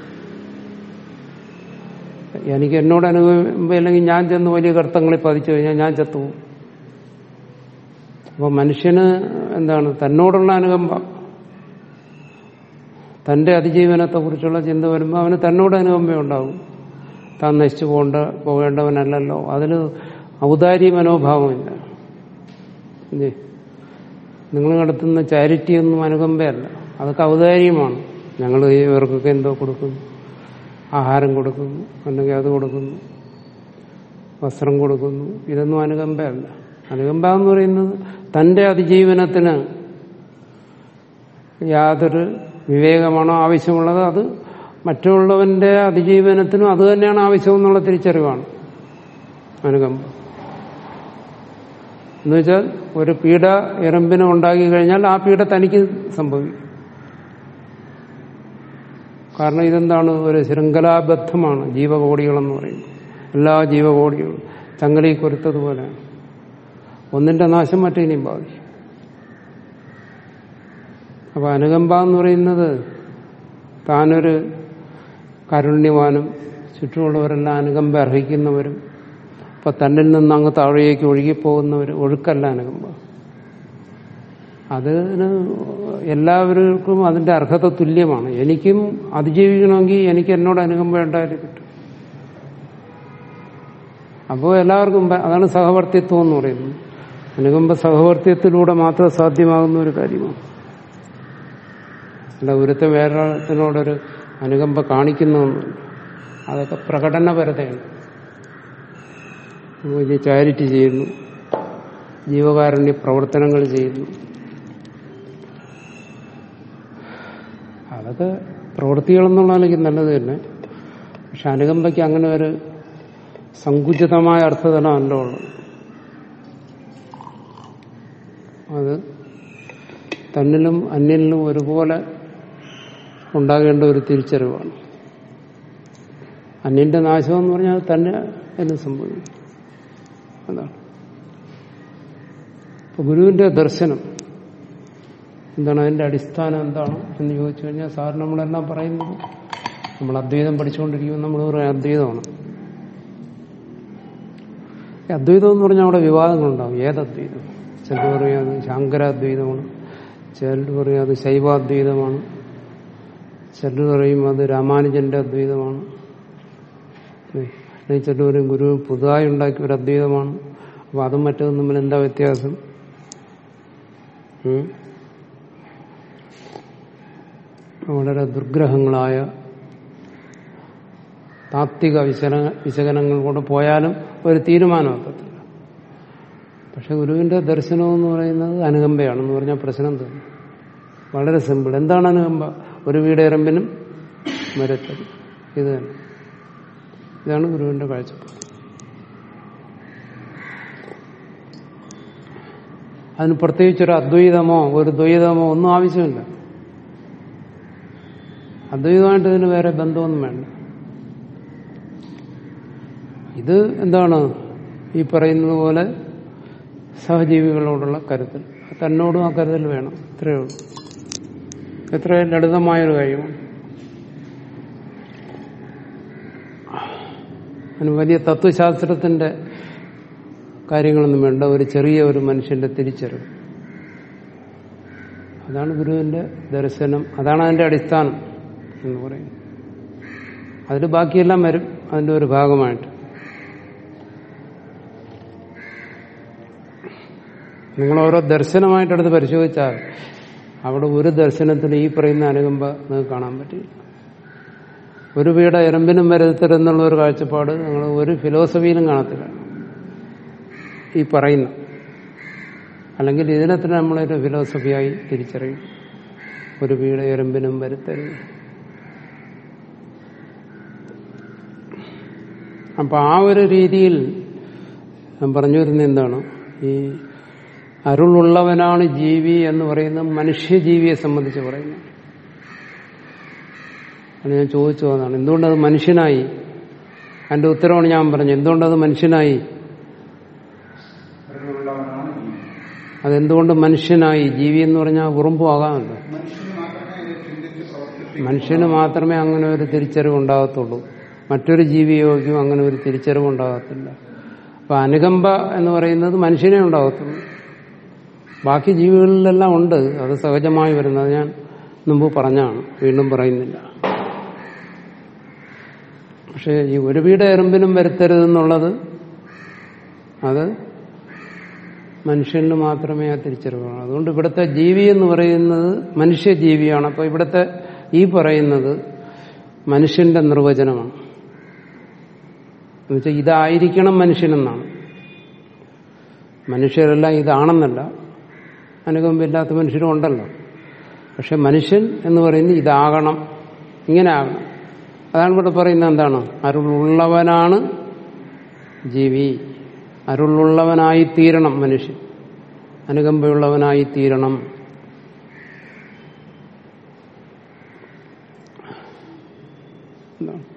എനിക്ക് എന്നോട് അനുകമ്പ ഇല്ലെങ്കിൽ ഞാൻ ചെന്ന് വലിയ കർത്തങ്ങളിൽ പതിച്ചു കഴിഞ്ഞാൽ ഞാൻ ചത്തുപോകും അപ്പോൾ മനുഷ്യന് എന്താണ് തന്നോടുള്ള അനുകമ്പ തന്റെ അതിജീവനത്തെ കുറിച്ചുള്ള ചിന്ത വരുമ്പോൾ അവന് തന്നോട് അനുകമ്പ ഉണ്ടാകും താൻ നശിച്ചു പോകേണ്ട പോകേണ്ടവനല്ലല്ലോ അതിൽ ഔദാര്യ മനോഭാവമില്ല ഇല്ലേ? നിങ്ങൾ നടത്തുന്ന ചാരിറ്റി ഒന്നും അനുകമ്പയല്ല അതൊക്കെ ഔദാര്യമാണ് ഞങ്ങൾ ഇവർക്കൊക്കെ എന്തോ കൊടുക്കുന്നു ആഹാരം കൊടുക്കുന്നു അല്ലെങ്കിൽ അത് കൊടുക്കുന്നു വസ്ത്രം കൊടുക്കുന്നു ഇതൊന്നും അനുകമ്പയല്ല അനുകമ്പ എന്ന് പറയുന്നത് തന്റെ അതിജീവനത്തിന് യാതൊരു വിവേകമാണോ ആവശ്യമുള്ളത് അത് മറ്റുള്ളവന്റെ അതിജീവനത്തിനും അത് തന്നെയാണ് ആവശ്യം എന്നുള്ള തിരിച്ചറിവാണ് അനുകമ്പ എന്നുവെച്ചാൽ ഒരു പീഡ എറുമ്പിന് ഉണ്ടാക്കി കഴിഞ്ഞാൽ ആ പീഡ തനിക്ക് സംഭവിക്കും കാരണം ഇതെന്താണ് ഒരു ശൃംഖലാബദ്ധമാണ് ജീവകോടികളെന്ന് പറയുന്നത് എല്ലാ ജീവകോടികളും ചങ്ങലി കൊരുത്തതുപോലെയാണ് ഒന്നിന്റെ നാശം മറ്റേനെയും ബാധിക്കും അപ്പൊ അനുകമ്പ എന്ന് പറയുന്നത് താനൊരു കാരുണ്യവാനും ചുറ്റുമുള്ളവരെല്ലാം അനുകമ്പ അർഹിക്കുന്നവരും അപ്പൊ തന്നിൽ നിന്ന് അങ്ങ് താഴേക്ക് ഒഴുകിപ്പോകുന്നവർ ഒഴുക്കല്ല അനുകമ്പ അതിന് എല്ലാവർക്കും അതിന്റെ അർഹത തുല്യമാണ് എനിക്കും അതിജീവിക്കണമെങ്കിൽ എനിക്ക് എന്നോട് അനുകമ്പ ഉണ്ടായാലും കിട്ടും അപ്പോൾ എല്ലാവർക്കും പ- അതാണ് സഹവർത്തിത്വം എന്ന് പറയുന്നത് അനുകമ്പ സഹവർത്തിത്വത്തിലൂടെ മാത്രം സാധ്യമാകുന്ന ഒരു കാര്യമാണ് അല്ല ഒരുത്ത വേറൊരാളത്തിനോടൊരു അനുകമ്പ കാണിക്കുന്നതൊന്നുമില്ല അതൊക്കെ പ്രകടനപരതയാണ് വലിയ ചാരിറ്റി ചെയ്യുന്നു ജീവകാരുണ്യ പ്രവർത്തനങ്ങൾ ചെയ്യുന്നു അതൊക്കെ പ്രവൃത്തികളെന്നുള്ള നിലയ്ക്ക് നല്ലത് തന്നെ പക്ഷെ അനുകമ്പയ്ക്ക് അങ്ങനെ ഒരു സങ്കുചിതമായ അർത്ഥതലമല്ല ഉള്ളത് അത് തന്നിലും അന്യനിലും ഒരുപോലെ ഉണ്ടാകേണ്ട ഒരു തിരിച്ചറിവാണ് അന്യന്റെ നാശം എന്ന് പറഞ്ഞാൽ അത് തന്നെ എന്ന് സംഭവിക്കും അതാണ് ഇപ്പൊ ഗുരുവിന്റെ ദർശനം എന്താണ് അതിന്റെ അടിസ്ഥാനം എന്താണ് എന്ന് ചോദിച്ചു കഴിഞ്ഞാൽ സാർ നമ്മളെല്ലാം പറയുന്നത് നമ്മൾ അദ്വൈതം പഠിച്ചുകൊണ്ടിരിക്കുമ്പോൾ നമ്മൾ പറയും അദ്വൈതമാണ് ഈ അദ്വൈതം എന്ന് പറഞ്ഞാൽ അവിടെ വിവാദങ്ങളുണ്ടാവും ഏതദ്വൈതം ചിലർ പറയും അത് ശങ്കരാദ്വൈതമാണ് ചിലർ പറയും അത് ശൈവാദ്വൈതമാണ് ചിലർ പറയും അത് രാമാനുജന്റെ അദ്വൈതമാണ് ഏ, അല്ലെങ്കിൽ ചിലർ പറയും ഗുരു പുതുതായി ഉണ്ടാക്കിയ ഒരു അദ്വൈതമാണ് അപ്പൊ അതും മറ്റതും തമ്മിൽ എന്താ വ്യത്യാസം ഉം? വളരെ ദുർഗ്രഹങ്ങളായ താത്വിക വിശന വിശകലനങ്ങൾ കൊണ്ട് പോയാലും ഒരു തീരുമാനമാക്കത്തില്ല പക്ഷെ ഗുരുവിന്റെ ദർശനം എന്ന് പറയുന്നത് അനുകമ്പയാണെന്ന് പറഞ്ഞാൽ പ്രശ്നം തീർന്നു വളരെ സിമ്പിൾ എന്താണ് അനുകമ്പ ഒരു വീട് എറമ്പിനും മരത്തത് ഇത് തന്നെ ഇതാണ് ഗുരുവിന്റെ കാഴ്ചപ്പാട് അതിന് പ്രത്യേകിച്ചൊരു അദ്വൈതമോ ഒരു ദ്വൈതമോ ഒന്നും ആവശ്യമില്ല അദ്വൈതമായിട്ട് ഇതിന് വേറെ ബന്ധമൊന്നും വേണ്ട ഇത് എന്താണ് ഈ പറയുന്നത് പോലെ സഹജീവികളോടുള്ള കരുതൽ തന്നോടും ആ കരുതൽ വേണം ഇത്രയേ ഉള്ളൂ എത്ര ലളിതമായൊരു കാര്യമാണ് അതിന് വലിയ തത്വശാസ്ത്രത്തിന്റെ കാര്യങ്ങളൊന്നും വേണ്ട ഒരു ചെറിയ ഒരു മനുഷ്യന്റെ തിരിച്ചറിവ് അതാണ് ഗുരുവിന്റെ ദർശനം അതാണ് അതിന്റെ അടിസ്ഥാനം എന്ന് പറയുന്നത് അതിൽ ബാക്കിയെല്ലാം വരും അതിന്റെ ഒരു ഭാഗമായിട്ട് നിങ്ങൾ ഓരോ ദർശനമായിട്ടെടുത്ത് പരിശോധിച്ചാൽ അവിടെ ഒരു ദർശനത്തിൽ ഈ പറയുന്ന അനുകമ്പ നിങ്ങൾക്ക് കാണാൻ പറ്റില്ല ഒരു വീട എറമ്പിനും വരരുത്തരെന്നുള്ള ഒരു കാഴ്ചപ്പാട് നിങ്ങൾ ഒരു ഫിലോസഫിയിലും കാണത്തില്ല ഈ പറയുന്ന അല്ലെങ്കിൽ ഇതിനെ തന്നെ നമ്മളൊരു ഫിലോസഫിയായി തിരിച്ചറിയും ഒരു വീട് എറുമ്പിനും വരുത്തരുത് അപ്പൊ ആ ഒരു രീതിയിൽ ഞാൻ പറഞ്ഞു വരുന്നത് എന്താണ് ഈ അരുളുള്ളവനാണ് ജീവി എന്ന് പറയുന്നത് മനുഷ്യജീവിയെ സംബന്ധിച്ച് പറയുന്നത് അത് ഞാൻ ചോദിച്ചു അതാണ് എന്തുകൊണ്ടത് മനുഷ്യനായി അതിന്റെ ഉത്തരവാണ് ഞാൻ പറഞ്ഞു എന്തുകൊണ്ടത് മനുഷ്യനായി അറിവുള്ളവനാണ് ജീവി. അതെന്തുകൊണ്ട് മനുഷ്യനായി ജീവി എന്ന് പറഞ്ഞാൽ ഉറുമ്പും ആകാമല്ലോ മനുഷ്യന് മാത്രമേ ഇത് ചിന്തിച്ച് പ്രവർത്തിപ്പിക്കൂ മനുഷ്യന് മാത്രമേ അങ്ങനെ ഒരു തിരിച്ചറിവ് ഉണ്ടാകത്തുള്ളൂ മറ്റൊരു ജീവിയോഗ്യം അങ്ങനെ ഒരു തിരിച്ചറിവ് ഉണ്ടാകത്തില്ല അപ്പൊ അനുകമ്പ എന്ന് പറയുന്നത് മനുഷ്യനെ ഉണ്ടാകത്തുള്ളൂ ബാക്കി ജീവികളിലെല്ലാം ഉണ്ട് അത് സഹജമായി വരുന്നത് ഞാൻ മുമ്പ് പറഞ്ഞാണ് വീണ്ടും പറയുന്നില്ല പക്ഷെ ഈ ഒരു വീട് എറുമ്പിനും വരുത്തരുതെന്നുള്ളത് അത് മനുഷ്യന് മാത്രമേ ആ തിരിച്ചറിവുള്ളൂ അതുകൊണ്ട് ഇവിടുത്തെ ജീവി എന്ന് പറയുന്നത് മനുഷ്യജീവിയാണ് അപ്പൊ ഇവിടുത്തെ ഈ പറയുന്നത് മനുഷ്യന്റെ നിർവചനമാണ് എന്നുവെച്ചാൽ ഇതായിരിക്കണം മനുഷ്യനെന്നാണ് മനുഷ്യരെല്ലാം ഇതാണെന്നല്ല അനുകമ്പില്ലാത്ത മനുഷ്യരും ഉണ്ടല്ലോ പക്ഷെ മനുഷ്യൻ എന്ന് പറയുന്നത് ഇതാകണം ഇങ്ങനെ ആകണം അതാണ് ഇവിടെ പറയുന്നത് എന്താണ് അരുളുള്ളവനാണ് ജീവി അരുളുള്ളവനായി തീരണം മനുഷ്യൻ അനുകമ്പയുള്ളവനായി തീരണം എന്താണ്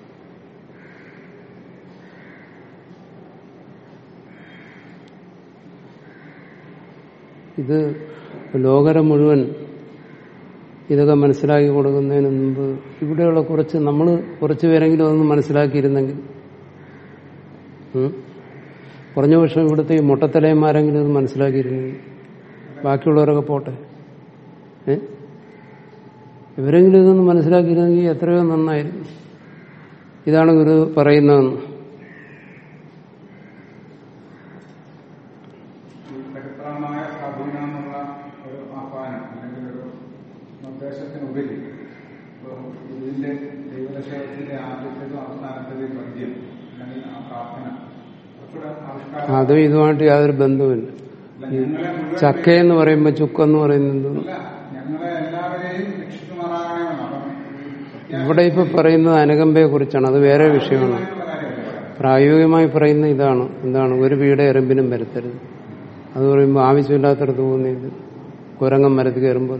ഇത് ലോകരം മുഴുവൻ ഇതൊക്കെ മനസ്സിലാക്കി കൊടുക്കുന്നതിന് മുമ്പ് ഇവിടെയുള്ള കുറച്ച് നമ്മൾ കുറച്ച് പേരെങ്കിലും അതൊന്ന് മനസ്സിലാക്കിയിരുന്നെങ്കിൽ ഉം? കുറഞ്ഞ പക്ഷം ഇവിടുത്തെ ഈ മുട്ടത്തലയന്മാരെങ്കിലും ഇത് മനസ്സിലാക്കിയിരുന്നെങ്കിൽ ബാക്കിയുള്ളവരൊക്കെ പോട്ടെ ഏ ഇവരെങ്കിലും ഇതൊന്ന് മനസ്സിലാക്കിയിരുന്നെങ്കിൽ എത്രയോ നന്നായിരുന്നു ഇതാണ് ഗുരു പറയുന്നതെന്ന് ഈ പരിപ്രാണമായ സ്വാധീനമെന്നുള്ള ഒരു ആഹ്വാനം അല്ലെങ്കിൽ ഒരു നിർദ്ദേശത്തിനുപരി ഇപ്പൊ ഇതിന്റെ ദൈവദശകത്തിന്റെ ആദ്യത്തേതും അവസാനത്തേതും പദ്യം അല്ലെങ്കിൽ ആ പ്രാർത്ഥന കുറച്ചുകൂടെ ആവിഷ്കാരം അതും ഇതുമായിട്ട് യാതൊരു ബന്ധവുമില്ല അല്ല, ഞങ്ങളെ മുഴുവൻ ചക്കയെന്ന് പറയുമ്പോൾ ചുക്കെന്ന് പറയുന്നത് അല്ല ഞങ്ങളെ എല്ലാവരെയും രക്ഷിക്കുമാറാകണമെന്നാണ് അപ്പം ഈ ഇവിടെ ഇപ്പൊ പറയുന്നത് അനുകമ്പയെ കുറിച്ചാണ് അത് വേറെ വിഷയമാണ് അത്യാവശ്യമായിട്ടുള്ള കാര്യമല്ല പ്രായോഗികമായി പറയുന്ന ഇതാണ് എന്താണ് ഒരു വീട് എറുമ്പിനും വരുത്തരുത് അത് പറയുമ്പോൾ ആവശ്യമില്ലാത്തടത്ത് പോകുന്നത് കുരങ്ങൻ മരത്ത് കയറുമ്പോൾ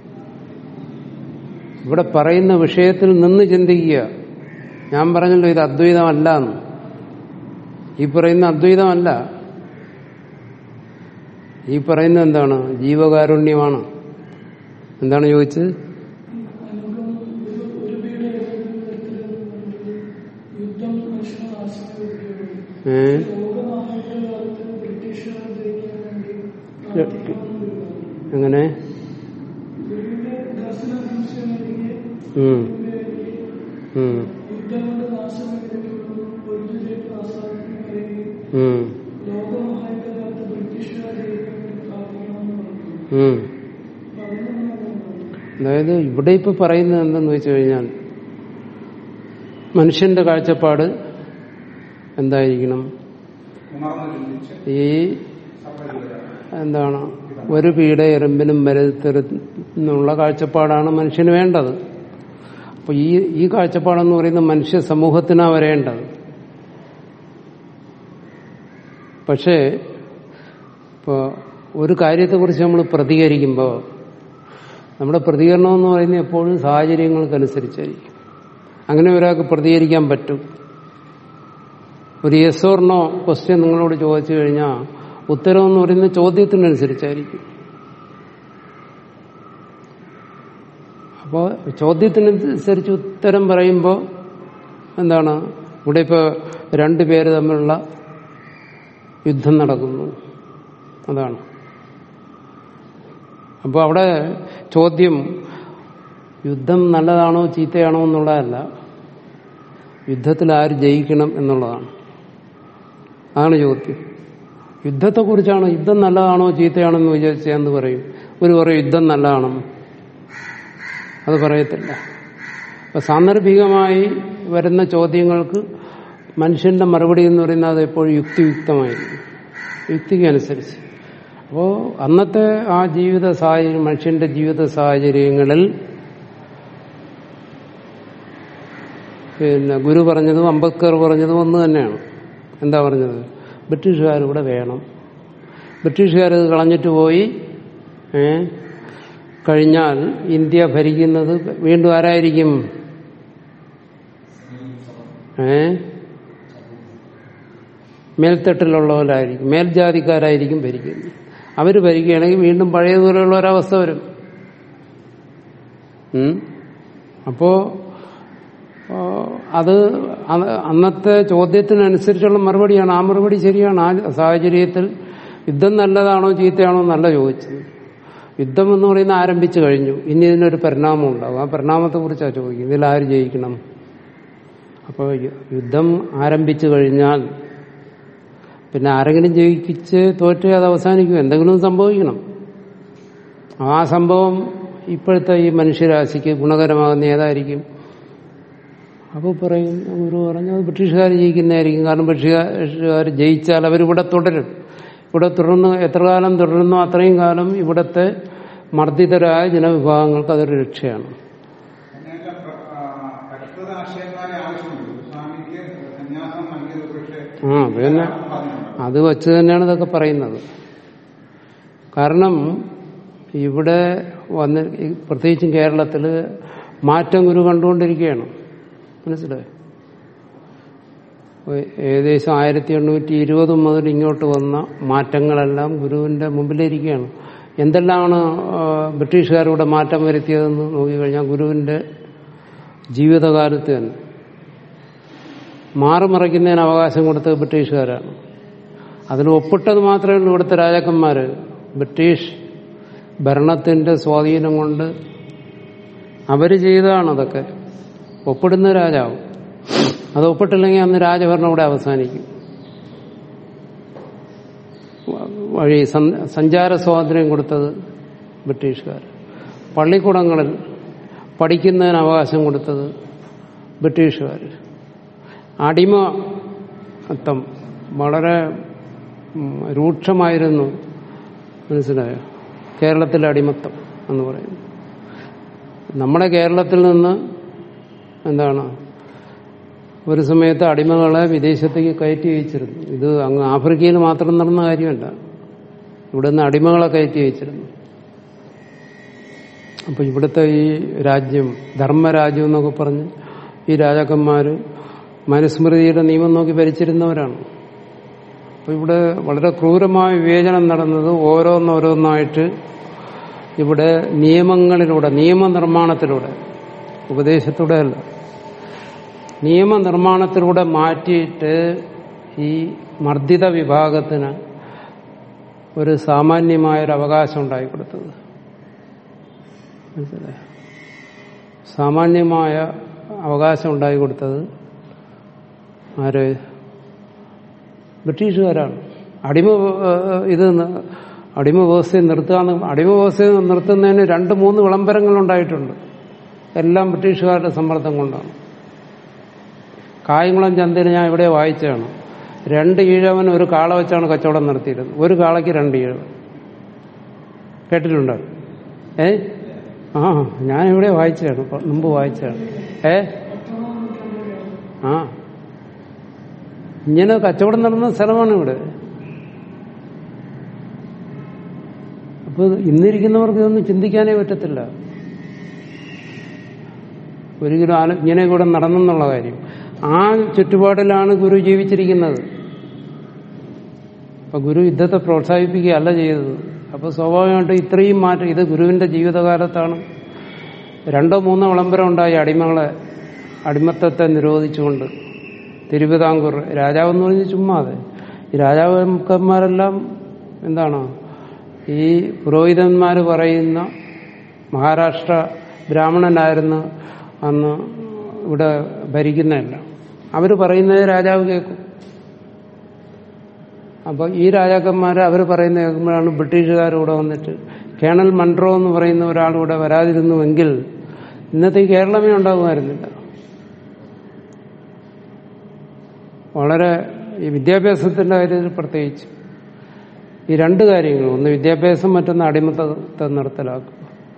ഇവിടെ പറയുന്ന വിഷയത്തിൽ നിന്ന് ചിന്തിക്കുക ഞാൻ പറഞ്ഞല്ലോ ഇത് അദ്വൈതമല്ല എന്ന് ഈ പറയുന്ന അദ്വൈതമല്ല ഈ പറയുന്ന എന്താണ് ജീവകാരുണ്യമാണ് എന്താണ് ചോദിച്ചത് യുദ്ധം മനുഷ്യനെ ആശ്രയിക്കുകയുള്ളൂ ഏ ലോകമഹായുദ്ധകാലത്ത് ബ്രിട്ടീഷുകാർ ജയിക്കാൻ വേണ്ടി പ്രാർത്ഥിക്കണമെന്ന് എങ്ങനെ ഗുരുവിന്റെ ദർശനം ലഭിച്ചിട്ടുണ്ടെങ്കിൽ ഉം. ഉം. യുദ്ധം കൊണ്ട് നാശം വിധിക്കുള്ളൂ വൈദ്യുതിയെ ആസാദിക്കുകയും ഉം. ലോകമഹായുദ്ധകാലത്ത് ബ്രിട്ടീഷുകാർ ജയിക്കാൻ വേണ്ടി പ്രാർത്ഥിക്കണമെന്ന് പറഞ്ഞു ഉം. അപ്പൊ അതിനൊന്നും പറയുന്നത് അതായത് ഇവിടെ ഇപ്പൊ പറയുന്നത് എന്തെന്ന് വെച്ച് കഴിഞ്ഞാൽ മനുഷ്യന്റെ കാഴ്ചപ്പാട് എന്തായിരിക്കണം ഉണർന്ന് ചിന്തിച്ച് ഈ സഫലീകരണം എന്താണ് ഒരു പീഡ എറുമ്പിനും വരുത്തരുന്നുള്ള കാഴ്ചപ്പാടാണ് മനുഷ്യന് വേണ്ടത് അപ്പൊ ഈ ഈ കാഴ്ചപ്പാടെന്ന് പറയുന്നത് മനുഷ്യ സമൂഹത്തിനാ വരേണ്ടത് പക്ഷേ ഇപ്പോ ഒരു കാര്യത്തെക്കുറിച്ച് നമ്മൾ പ്രതികരിക്കുമ്പോൾ നമ്മുടെ പ്രതികരണം എന്ന് പറയുന്നത് എപ്പോഴും സാഹചര്യങ്ങൾക്കനുസരിച്ചായിരിക്കും അങ്ങനെ ഒരാൾക്ക് പ്രതികരിക്കാൻ പറ്റും ഒരു യെസ് ഓർ നോ ക്വസ്റ്റ്യൻ നിങ്ങളോട് ചോദിച്ചു കഴിഞ്ഞാൽ ഉത്തരം എന്ന് പറയുന്നത് ചോദ്യത്തിനനുസരിച്ചായിരിക്കും അപ്പോൾ ചോദ്യത്തിനനുസരിച്ച് ഉത്തരം പറയുമ്പോൾ എന്താണ് ഇവിടെ ഇപ്പോൾ രണ്ടു പേര് തമ്മിലുള്ള യുദ്ധം നടക്കുന്നു അതാണ് അപ്പോൾ അവിടെ ചോദ്യം യുദ്ധം നല്ലതാണോ ചീത്തയാണോ എന്നുള്ളതല്ല യുദ്ധത്തിൽ ആര് ജയിക്കണം എന്നുള്ളതാണ് അതാണ് ചോദ്യം യുദ്ധത്തെക്കുറിച്ചാണ് യുദ്ധം നല്ലതാണോ ചീത്തയാണോ എന്ന് വിചാരിച്ചാൽ എന്ത് പറയും ഒരു പറയും യുദ്ധം നല്ലതാണെന്ന് അത് പറയത്തില്ല അപ്പൊ സാന്ദർഭികമായി വരുന്ന ചോദ്യങ്ങൾക്ക് മനുഷ്യന്റെ മറുപടി എന്ന് പറയുന്നത് അത് എപ്പോഴും യുക്തിയുക്തമായിരിക്കും യുക്തിക്ക് അനുസരിച്ച് അപ്പോൾ അന്നത്തെ ആ ജീവിത സാഹചര്യം മനുഷ്യന്റെ ജീവിത സാഹചര്യങ്ങളിൽ പിന്നെ ഗുരു പറഞ്ഞതും അംബേദ്കർ പറഞ്ഞതും ഒന്ന് തന്നെയാണ് എന്താ പറഞ്ഞത് ബ്രിട്ടീഷുകാർ ഇവിടെ വേണം ബ്രിട്ടീഷുകാർ ഇത് കളഞ്ഞിട്ട് പോയി ഏ കഴിഞ്ഞാൽ ഇന്ത്യ ഭരിക്കുന്നത് വീണ്ടും ആരായിരിക്കും ഏ മേൽത്തട്ടിലുള്ളവരായിരിക്കും മേൽജാതിക്കാരായിരിക്കും ഭരിക്കുന്നത് അവർ ഭരിക്കുകയാണെങ്കിൽ വീണ്ടും പഴയതുപോലെയുള്ള ഒരവസ്ഥ വരും ഉം. അപ്പോ ആ, അത് അ- അന്നത്തെ ചോദ്യത്തിനനുസരിച്ചുള്ള മറുപടിയാണ് ആ മറുപടി ശരിയാണ് ആ സാഹചര്യത്തിൽ യുദ്ധം നല്ലതാണോ ചീത്തയാണോ എന്നല്ല ചോദിച്ചത് യുദ്ധം എന്ന് പറയുന്നത് ആരംഭിച്ചു കഴിഞ്ഞു ഇനി ഇതിനൊരു പരിണാമം ഉണ്ടാകും ആ പരിണാമത്തെ കുറിച്ചാണ് ചോദിക്കുന്നത് ഇതിൽ ആര് ജയിക്കണം അപ്പോൾ യുദ്ധം ആരംഭിച്ചു കഴിഞ്ഞാൽ പിന്നെ ആരെങ്കിലും ജയിക്കിച്ച് തോറ്റേ അത് അവസാനിക്കും എന്തെങ്കിലും സംഭവിക്കണം ആ സംഭവം ഇപ്പോഴത്തെ ഈ മനുഷ്യരാശിക്ക് ഗുണകരമാകുന്ന ഏതായിരിക്കും അപ്പോൾ പറയും ഗുരു പറഞ്ഞു അത് ബ്രിട്ടീഷുകാർ ജയിക്കുന്നതായിരിക്കും കാരണം ബ്രിട്ടീഷുകാർ ജയിച്ചാൽ അവരിവിടെ തുടരും ഇവിടെ തുടർന്ന് എത്ര കാലം തുടരുന്നോ അത്രയും കാലം ഇവിടുത്തെ മർദ്ദിതരായ ജനവിഭാഗങ്ങൾക്ക് അതൊരു രക്ഷയാണ് അങ്ങനെയുള്ള പ്ര- ആ, പരിഷ്കൃത ആശയം ആ പിന്നെ അത് വെച്ച് തന്നെയാണ് ഇതൊക്കെ പറയുന്നത് കാരണം ഇവിടെ വന്ന് ഈ പ്രത്യേകിച്ചും കേരളത്തിൽ മാറ്റം ഗുരു കണ്ടുകൊണ്ടിരിക്കുകയാണ് മനസ്സിലായോ ഏ- ഏകദേശം ആയിരത്തി എണ്ണൂറ്റി ഇരുപത് മുതൽ ഇങ്ങോട്ട് വന്ന മാറ്റങ്ങളെല്ലാം ഗുരുവിന്റെ മുമ്പിലിരിക്കുകയാണ് എന്തെല്ലാമാണ് ആ, ബ്രിട്ടീഷുകാരുടെ മാറ്റം വരുത്തിയതെന്ന് നോക്കിക്കഴിഞ്ഞാൽ ഗുരുവിന്റെ ജീവിതകാലത്ത് തന്നെ മാറുമറയ്ക്കുന്നതിന് അവകാശം കൊടുത്തത് ബ്രിട്ടീഷുകാരാണ് അതിൽ ഒപ്പിട്ടത് മാത്രമേ ഉള്ളൂ ഇവിടുത്തെ രാജാക്കന്മാര് ബ്രിട്ടീഷ് ഭരണത്തിന്റെ സ്വാധീനം കൊണ്ട് അവര് ചെയ്തതാണ് അതൊക്കെ ഒപ്പിടുന്ന രാജാവ് അത് ഒപ്പിട്ടില്ലെങ്കിൽ അന്ന് രാജഭരണം ഇവിടെ അവസാനിക്കും വഴി സൻ- സഞ്ചാര സ്വാതന്ത്ര്യം കൊടുത്തത് ബ്രിട്ടീഷുകാർ പള്ളിക്കൂടങ്ങളിൽ പഠിക്കുന്നതിന് അവകാശം കൊടുത്തത് ബ്രിട്ടീഷുകാർ അടിമത്തം വളരെ ഉം, രൂക്ഷമായിരുന്നു മനസ്സിലായോ കേരളത്തിലെ അടിമത്തം എന്ന് പറയുന്നത് നമ്മുടെ കേരളത്തിൽ നിന്ന് എന്താണ് ഒരു സമയത്ത് അടിമകളെ വിദേശത്തേക്ക് കയറ്റി അയച്ചിരുന്നു ഇത് അങ്ങ് ആഫ്രിക്കയിൽ മാത്രം നടന്ന കാര്യമല്ല ഇവിടെ നിന്ന് അടിമകളെ കയറ്റി അയച്ചിരുന്നു അപ്പൊ ഇവിടുത്തെ ഈ രാജ്യം ധർമ്മരാജ്യം എന്നൊക്കെ പറഞ്ഞ് ഈ രാജാക്കന്മാര് മനുസ്മൃതിയുടെ നിയമം നോക്കി ഭരിച്ചിരുന്നവരാണ് അപ്പൊ ഇവിടെ വളരെ ക്രൂരമായ വിവേചനം നടന്നത് ഓരോന്നോരോന്നായിട്ട് ഇവിടെ നിയമങ്ങളിലൂടെ നിയമനിർമ്മാണത്തിലൂടെ ഉപദേശത്തിലൂടെ അല്ല നിയമനിർമ്മാണത്തിലൂടെ മാറ്റിയിട്ട് ഈ മർദ്ദിത വിഭാഗത്തിന് ഒരു സാമാന്യമായൊരു അവകാശം ഉണ്ടായിക്കൊടുത്തത് മനസ്സിലായോ സാമാന്യമായ അവകാശം ഉണ്ടായിക്കൊടുത്തത് ആര് ബ്രിട്ടീഷുകാരാണ് അടിമ ഏഹ്, ഇത് ന- അടിമ വ്യവസ്ഥയെ നിർത്താന്ന് അടിമ വ്യവസ്ഥയെ നിർത്തുന്നതിന് രണ്ട് മൂന്ന് വിളംബരങ്ങൾ ഉണ്ടായിട്ടുണ്ട് എല്ലാം ബ്രിട്ടീഷുകാരുടെ സമ്മർദ്ദം കൊണ്ടാണ് കായംകുളം ചന്തയിൽ ഞാൻ ഇവിടെ വായിച്ചതാണ് രണ്ട് ഈഴവൻ ഒരു കാള വെച്ചാണ് കച്ചവടം നടത്തിയിരുന്നത് ഒരു കാളയ്ക്ക് രണ്ട് ഈഴവൻ കേട്ടിട്ടുണ്ടോ ഏ ആ ഞാൻ ഇവിടെ വായിച്ചതാണ് ഇപ്പൊ മുമ്പ് വായിച്ചതാണ് ഏ ആ ഇങ്ങനെ കച്ചവടം നടന്ന സ്ഥലമാണ് ഇവിടെ അപ്പൊ ഇന്നിരിക്കുന്നവർക്ക് ഇതൊന്നും ചിന്തിക്കാനേ പറ്റത്തില്ല ഒരിക്കലും ആലോ ഇങ്ങനെ കൂടെ നടന്നെന്നുള്ള കാര്യം ആ ചുറ്റുപാടിലാണ് ഗുരു ജീവിച്ചിരിക്കുന്നത് അപ്പൊ ഗുരു യുദ്ധത്തെ പ്രോത്സാഹിപ്പിക്കുകയല്ല ചെയ്തത് അപ്പൊ സ്വാഭാവികമായിട്ട് ഇത്രയും മാറ്റം ഇത് ഗുരുവിന്റെ ജീവിതകാലത്താണ് രണ്ടോ മൂന്നോ വിളംബരം ഉണ്ടായി അടിമകളെ അടിമത്തത്തെ നിരോധിച്ചുകൊണ്ട് തിരുവിതാംകൂർ രാജാവെന്ന് പറഞ്ഞ് ചുമ്മാതെ ഈ രാജാക്കന്മാരെല്ലാം എന്താണ് ഈ പുരോഹിതന്മാർ പറയുന്ന മഹാരാഷ്ട്ര ബ്രാഹ്മണനായിരുന്ന അന്ന് ഇവിടെ ഭരിക്കുന്നതല്ല അവർ പറയുന്നത് രാജാവ് കേൾക്കും അപ്പൊ ഈ രാജാക്കന്മാർ അവർ പറയുന്ന കേൾക്കുമ്പോഴാണ് ബ്രിട്ടീഷുകാർ ഇവിടെ വന്നിട്ട് കേണൽ മൺട്രോ എന്ന് പറയുന്ന ഒരാൾ ഇവിടെ വരാതിരുന്നുവെങ്കിൽ ഇന്നത്തെ ഈ കേരളമേ ഉണ്ടാകുമായിരുന്നില്ല വളരെ ഈ വിദ്യാഭ്യാസത്തിന്റെ കാര്യത്തിൽ പ്രത്യേകിച്ച് ഈ രണ്ട് കാര്യങ്ങൾ ഒന്ന് വിദ്യാഭ്യാസം മറ്റൊന്ന് അടിമത്തത്തെ നിർത്തലാക്കുക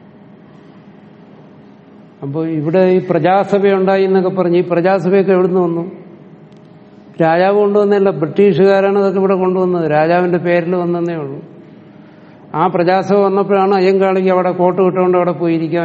അപ്പോൾ ഇവിടെ ഈ പ്രജാസഭ ഉണ്ടായി എന്നൊക്കെ പറഞ്ഞ് ഈ പ്രജാസഭയൊക്കെ എവിടുന്ന് വന്നു രാജാവ് കൊണ്ടുവന്നല്ല ബ്രിട്ടീഷുകാരാണ് അതൊക്കെ ഇവിടെ കൊണ്ടുവന്നത് രാജാവിന്റെ പേരിൽ വന്നതേ ഉള്ളൂ ആ പ്രജാസഭ വന്നപ്പോഴാണ് അയ്യങ്കാളിക്ക് അവിടെ കോട്ട് കിട്ടുകൊണ്ട് അവിടെ പോയിരിക്കാൻ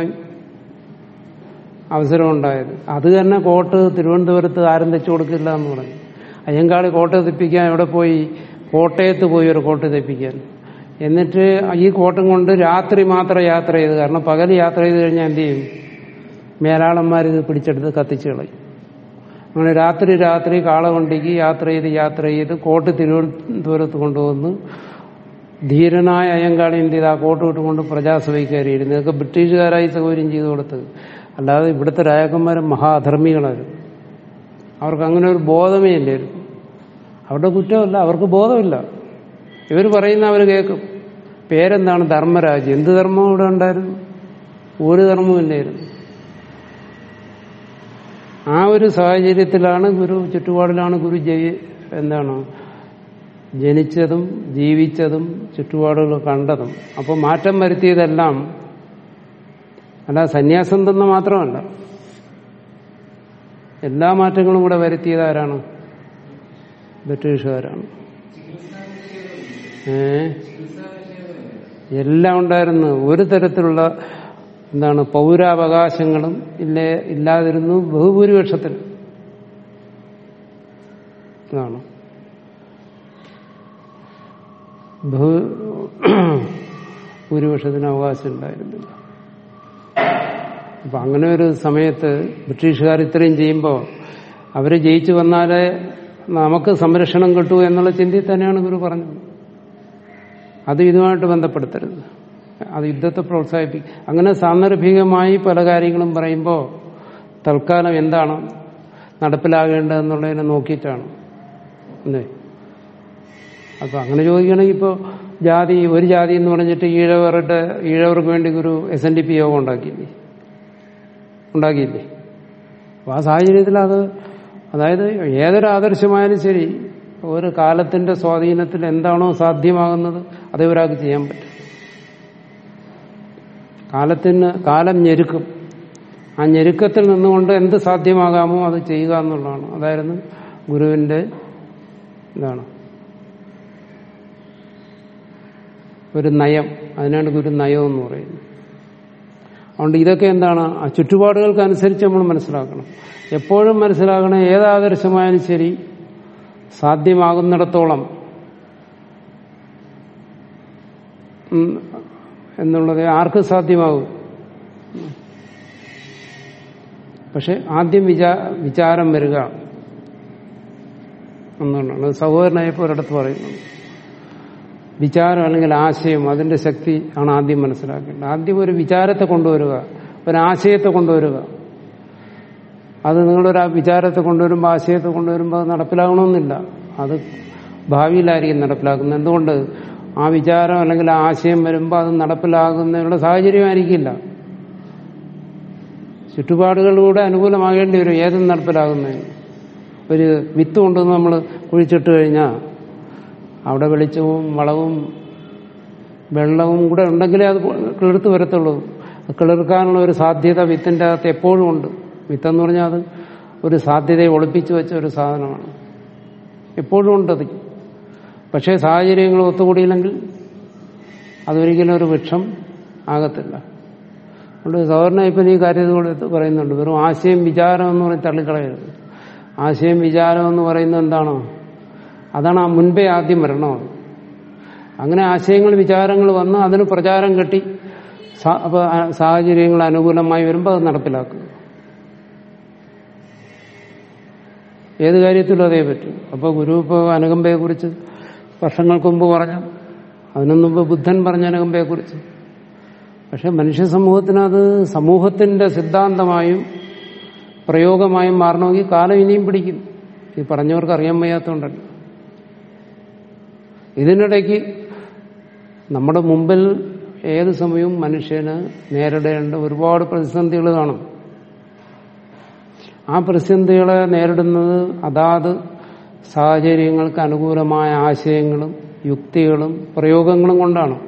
അവസരം ഉണ്ടായത് അത് തന്നെ കോട്ട് തിരുവനന്തപുരത്ത് ആരും തെച്ചു കൊടുക്കില്ല എന്ന് പറഞ്ഞു അയ്യങ്കാളി കോട്ട തെപ്പിക്കാൻ എവിടെ പോയി കോട്ടയത്ത് പോയി ഒരു കോട്ട് തെപ്പിക്കാൻ എന്നിട്ട് ഈ കോട്ടും കൊണ്ട് രാത്രി മാത്രം യാത്ര ചെയ്ത് കാരണം പകൽ യാത്ര ചെയ്ത് കഴിഞ്ഞാൽ എന്ത് ചെയ്യും മേലാളന്മാർ ഇത് പിടിച്ചെടുത്ത് കത്തിച്ചു കളയും അങ്ങനെ രാത്രി രാത്രി കാളവണ്ടിക്ക് യാത്ര ചെയ്ത് യാത്ര ചെയ്ത് കോട്ട് തിരുവനന്തപുരത്ത് കൊണ്ടുവന്ന് ധീരനായ അയ്യങ്കാളി എന്ത് ചെയ്ത് ആ കോട്ട് വിട്ടുകൊണ്ട് പ്രജാസഭയ്ക്ക് കയറിയിരുന്നു ഇതൊക്കെ ബ്രിട്ടീഷുകാരായി സൗകര്യം ചെയ്തു കൊടുത്തത് അല്ലാതെ ഇവിടുത്തെ രാജാക്കന്മാരും മഹാധർമ്മികളായിരുന്നു അവർക്ക് അങ്ങനെ ഒരു ബോധമേ ഇല്ലായിരുന്നു അവരുടെ കുറ്റമല്ല അവർക്ക് ബോധമില്ല ഇവർ പറയുന്ന അവർ കേൾക്കും പേരെന്താണ് ധർമ്മരാജ് എന്ത് ധർമ്മം ഇവിടെ ഉണ്ടായിരുന്നു ഒരു ധർമ്മവും ഇല്ലായിരുന്നു ആ ഒരു സാഹചര്യത്തിലാണ് ഗുരു ചുറ്റുപാടിലാണ് ഗുരു ജയി എന്താണ് ജനിച്ചതും ജീവിച്ചതും ചുറ്റുപാടുകൾ കണ്ടതും അപ്പോൾ മാറ്റം വരുത്തിയതെല്ലാം അല്ല സന്യാസം തന്ന മാത്രമല്ല എല്ലാ മാറ്റങ്ങളും കൂടെ വരുത്തിയത് ആരാണ് ബ്രിട്ടീഷുകാരാണ് ഏ എല്ലാം ഉണ്ടായിരുന്നു ഒരു തരത്തിലുള്ള എന്താണ് പൗരാവകാശങ്ങളും ഇല്ലേ ഇല്ലാതിരുന്നു ബഹുഭൂരിപക്ഷത്തിൽ ഇതാണ് ബഹു ഭൂരിപക്ഷത്തിന് അവകാശം ഉണ്ടായിരുന്നില്ല അപ്പൊ അങ്ങനെ ഒരു സമയത്ത് ബ്രിട്ടീഷുകാർ ഇത്രയും ചെയ്യുമ്പോൾ അവര് ജയിച്ചു വന്നാലേ നമുക്ക് സംരക്ഷണം കിട്ടൂ എന്നുള്ള ചിന്തയിൽ തന്നെയാണ് ഗുരു പറഞ്ഞത് അത് ഇതുമായിട്ട് ബന്ധപ്പെടുത്തരുത് അത് യുദ്ധത്തെ പ്രോത്സാഹിപ്പിക്കും അങ്ങനെ സാന്ദർഭികമായി പല കാര്യങ്ങളും പറയുമ്പോൾ തൽക്കാലം എന്താണ് നടപ്പിലാകേണ്ടതെന്നുള്ളതിനെ നോക്കിയിട്ടാണ് അല്ലേ അപ്പൊ അങ്ങനെ ചോദിക്കുകയാണെങ്കിൽ ഇപ്പോൾ ജാതി ഒരു ജാതി എന്ന് പറഞ്ഞിട്ട് ഈഴവരുടെ ഈഴവർക്ക് വേണ്ടി ഒരു എസ് എൻ ഡി പി യോഗം ഉണ്ടാക്കിയില്ലേ ഉണ്ടാക്കിയില്ലേ അപ്പൊ ആ സാഹചര്യത്തിൽ അത് അതായത് ഏതൊരു ആദർശമായാലും ശരി ഒരു കാലത്തിന്റെ സ്വാധീനത്തിൽ എന്താണോ സാധ്യമാകുന്നത് അതേ ഒരാൾക്ക് ചെയ്യാൻ പറ്റും കാലത്തിന് കാലം ഞെരുക്കും ആ ഞെരുക്കത്തിൽ നിന്നുകൊണ്ട് എന്ത് സാധ്യമാകാമോ അത് ചെയ്യുക എന്നുള്ളതാണ് അതായിരുന്നു ഗുരുവിന്റെ ഇതാണ് ഒരു നയം അതിനാണ് ഗുരു നയം എന്ന് പറയുന്നത് അതുകൊണ്ട് ഇതൊക്കെ എന്താണ് ആ ചുറ്റുപാടുകൾക്കനുസരിച്ച് നമ്മൾ മനസ്സിലാക്കണം എപ്പോഴും മനസ്സിലാക്കണം ഏത് ആദർശമായാലും ശരി സാധ്യമാകുന്നിടത്തോളം ഉം, എന്നുള്ളത് ആർക്ക് സാധ്യമാകും പക്ഷെ ആദ്യം വിചാ വിചാരം വരിക എന്നുള്ളതാണ് സഹോദരനായപ്പോൾ ഒരിടത്ത് പറയുന്നത് വിചാരം അല്ലെങ്കിൽ ആശയം അതിന്റെ ശക്തി ആണ് ആദ്യം മനസ്സിലാക്കേണ്ടത് ആദ്യം ഒരു വിചാരത്തെ കൊണ്ടുവരിക ഒരു ആശയത്തെ കൊണ്ടുവരിക അത് നിങ്ങളൊരു ആ വിചാരത്തെ കൊണ്ടുവരുമ്പോൾ ആശയത്തെ കൊണ്ടുവരുമ്പോൾ അത് നടപ്പിലാകണമെന്നില്ല അത് ഭാവിയിലായിരിക്കും നടപ്പിലാക്കുന്നത് എന്തുകൊണ്ട് ആ വിചാരം അല്ലെങ്കിൽ ആ ആശയം വരുമ്പോൾ അത് നടപ്പിലാകുന്നതിനുള്ള സാഹചര്യമായിരിക്കില്ല ചുറ്റുപാടുകളിലൂടെ അനുകൂലമാകേണ്ടി വരും ഏതും നടപ്പിലാകുന്നതിന് ഒരു വിത്ത് കൊണ്ടുവന്ന് നമ്മൾ കുഴിച്ചിട്ട് കഴിഞ്ഞാൽ അവിടെ വെളിച്ചവും വളവും വെള്ളവും കൂടെ ഉണ്ടെങ്കിലേ അത് കിളിർത്ത് വരത്തുള്ളൂ അത് കിളിർക്കാനുള്ള ഒരു സാധ്യത വിത്തിന്റെ അകത്ത് എപ്പോഴും ഉണ്ട് വിത്തെന്ന് പറഞ്ഞാൽ അത് ഒരു സാധ്യതയെ ഒളിപ്പിച്ചു വെച്ച ഒരു സാധനമാണ് എപ്പോഴും ഉണ്ട് അത് പക്ഷേ സാഹചര്യങ്ങൾ ഒത്തുകൂടിയില്ലെങ്കിൽ അതൊരിക്കലും ഒരു വൃക്ഷം ആകത്തില്ല അതുകൊണ്ട് സാധാരണ ഇപ്പം ഈ കാര്യത്തോട് പറയുന്നുണ്ട് വെറും ആശയം വിചാരം എന്ന് പറഞ്ഞ് തള്ളിക്കളയരുത് ആശയം വിചാരം എന്ന് പറയുന്നത് എന്താണോ അതാണ് ആ മുൻപേ ആദ്യം വരണം അങ്ങനെ ആശയങ്ങൾ വിചാരങ്ങൾ വന്ന് അതിന് പ്രചാരം കെട്ടി സാ- അപ്പൊ ആ സാഹചര്യങ്ങൾ അനുകൂലമായി വരുമ്പോൾ അത് നടപ്പിലാക്കുക ഏത് കാര്യത്തിലും അതേ പറ്റും അപ്പോൾ ഗുരു ഇപ്പോൾ അനുകമ്പയെക്കുറിച്ച് വർഷങ്ങൾക്ക് മുമ്പ് പറഞ്ഞു അതിനു മുമ്പ് ബുദ്ധൻ പറഞ്ഞ അനുകമ്പയെക്കുറിച്ച് പക്ഷെ മനുഷ്യ സമൂഹത്തിന് അത് സമൂഹത്തിന്റെ സിദ്ധാന്തമായും പ്രയോഗമായും മാറണമെങ്കിൽ കാലം ഇനിയും പിടിക്കും ഈ പറഞ്ഞവർക്ക് അറിയാൻ വയ്യാത്തതുകൊണ്ടല്ല ഇതിനിടയ്ക്ക് നമ്മുടെ മുമ്പിൽ ഏത് സമയവും മനുഷ്യന് നേരിടേണ്ട ഒരുപാട് പ്രതിസന്ധികൾ കാണും ആ പ്രതിസന്ധികളെ നേരിടുന്നത് അതാത് സാഹചര്യങ്ങൾക്ക് അനുകൂലമായ ആശയങ്ങളും യുക്തികളും പ്രയോഗങ്ങളും കൊണ്ടാണ്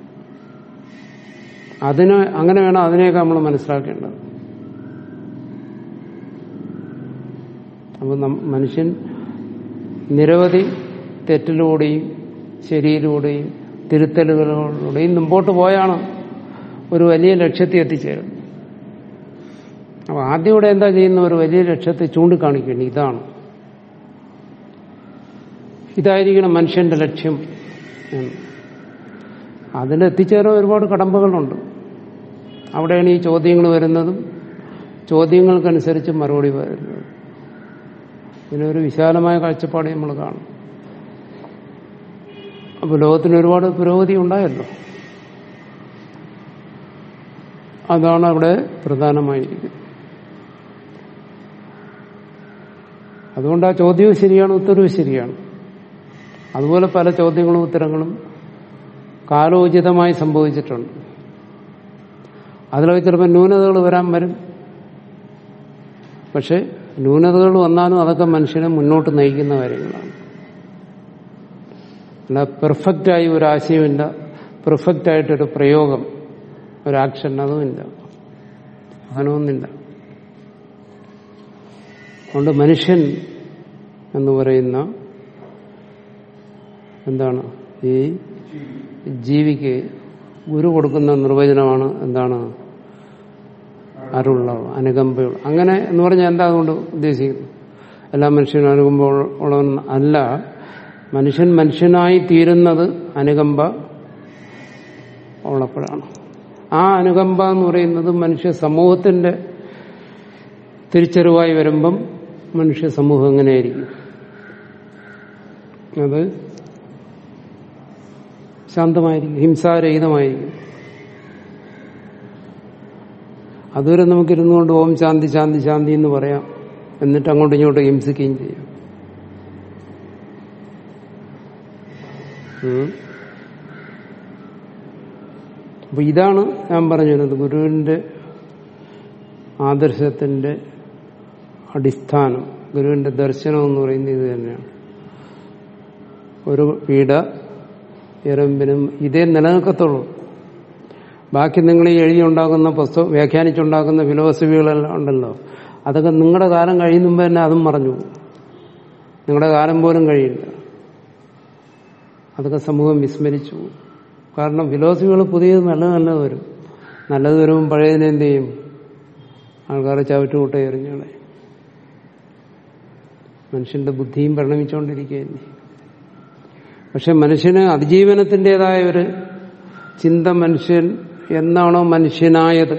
അതിന് അങ്ങനെ വേണം അതിനെയൊക്കെ നമ്മൾ മനസ്സിലാക്കേണ്ടത് അപ്പോൾ മനുഷ്യൻ നിരവധി തെറ്റിലൂടെയും ശരിയിലൂടെയും തിരുത്തലുകളിലൂടെയും മുമ്പോട്ട് പോയാണ് ഒരു വലിയ ലക്ഷ്യത്തിൽ എത്തിച്ചേരുന്നത് അപ്പൊ ആദ്യം ഇവിടെ എന്താ ചെയ്യുന്ന ഒരു വലിയ ലക്ഷ്യത്തെ ചൂണ്ടിക്കാണിക്കേണ്ടി ഇതാണ് ഇതായിരിക്കണം മനുഷ്യന്റെ ലക്ഷ്യം എന്ന് അതിലെത്തിച്ചേരാൻ ഒരുപാട് കടമ്പകളുണ്ട് അവിടെയാണ് ഈ ചോദ്യങ്ങൾ വരുന്നതും ചോദ്യങ്ങൾക്കനുസരിച്ച് മറുപടി വരുന്നത് ഇതിനൊരു വിശാലമായ കാഴ്ചപ്പാട് നമ്മൾ കാണും അപ്പോൾ ലോകത്തിന് ഒരുപാട് പുരോഗതി ഉണ്ടായല്ലോ അതാണ് അവിടെ പ്രധാനമായിരിക്കുന്നത് അതുകൊണ്ട് ആ ചോദ്യവും ശരിയാണ് ഉത്തരവും ശരിയാണ് അതുപോലെ പല ചോദ്യങ്ങളും ഉത്തരങ്ങളും കാലോചിതമായി സംഭവിച്ചിട്ടുണ്ട് അതിലൊക്കെ ചിലപ്പോൾ ന്യൂനതകൾ വരാൻ വരും പക്ഷെ ന്യൂനതകൾ വന്നാലും അതൊക്കെ മനുഷ്യനെ മുന്നോട്ട് നയിക്കുന്ന കാര്യങ്ങളാണ് അല്ല പെർഫെക്റ്റായി ഒരു ആശയമില്ല പെർഫെക്റ്റായിട്ടൊരു പ്രയോഗം ഒരു ആക്ഷൻ അതുമില്ല അങ്ങനെയൊന്നില്ല അതുകൊണ്ട് മനുഷ്യൻ എന്ന് പറയുന്ന എന്താണ് ഈ ജീവിക്ക് ഗുരു കൊടുക്കുന്ന നിർവചനമാണ് എന്താണ് അരുളവ് അനുകമ്പയുള്ള അങ്ങനെ എന്ന് പറഞ്ഞാൽ എന്താ അതുകൊണ്ട് ഉദ്ദേശിക്കുന്നത് എല്ലാ മനുഷ്യനും അനുകമ്പ ഉള്ളവൻ അല്ല മനുഷ്യൻ മനുഷ്യനായി തീരുന്നത് അനുകമ്പ ഉള്ളപ്പോഴാണ് ആ അനുകമ്പ എന്ന് പറയുന്നത് മനുഷ്യ സമൂഹത്തിന്റെ തിരിച്ചറിവായി വരുമ്പം മനുഷ്യ സമൂഹം എങ്ങനെയായിരിക്കും അത് ശാന്തമായിരിക്കും ഹിംസാരഹിതമായിരിക്കും അതുവരെ നമുക്കിരുന്നുകൊണ്ട് ഓം ശാന്തി ശാന്തി ശാന്തി എന്ന് പറയാം എന്നിട്ട് അങ്ങോട്ടും ഇങ്ങോട്ടും ഹിംസിക്കുകയും ചെയ്യാം ഉം. അപ്പൊ ഇതാണ് ഞാൻ പറഞ്ഞത് ഗുരുവിന്റെ ആദർശത്തിന്റെ അടിസ്ഥാനം ഗുരുവിന്റെ ദർശനം എന്ന് പറയുന്നത് ഇത് തന്നെയാണ് ഒരു പീഡ എറമ്പിനും ഇതേ നിലനിൽക്കത്തുള്ളൂ ബാക്കി നിങ്ങൾ ഈ എഴുതിയുണ്ടാക്കുന്ന പുസ്തകം വ്യാഖ്യാനിച്ചുണ്ടാക്കുന്ന ഫിലോസഫികളെല്ലാം ഉണ്ടല്ലോ അതൊക്കെ നിങ്ങളുടെ കാലം കഴിയും മുമ്പ് തന്നെ അതും മറഞ്ഞു പോകും. നിങ്ങളുടെ കാലം പോലും കഴിയില്ല അതൊക്കെ സമൂഹം വിസ്മരിച്ചു പോകും. കാരണം ഫിലോസഫികൾ പുതിയത് നല്ലത് നല്ലത് വരും നല്ലത് വരുമ്പോൾ പഴയതിനെ എന്ത് ചെയ്യും ആൾക്കാരെ ചവിട്ടുകൂട്ട എറിഞ്ഞോളെ മനുഷ്യന്റെ ബുദ്ധിയും പരിണമിച്ചുകൊണ്ടിരിക്കുകയല്ലേ പക്ഷെ മനുഷ്യന് അതിജീവനത്തിൻ്റെതായ ഒരു ചിന്ത മനുഷ്യൻ എന്നാണോ മനുഷ്യനായത്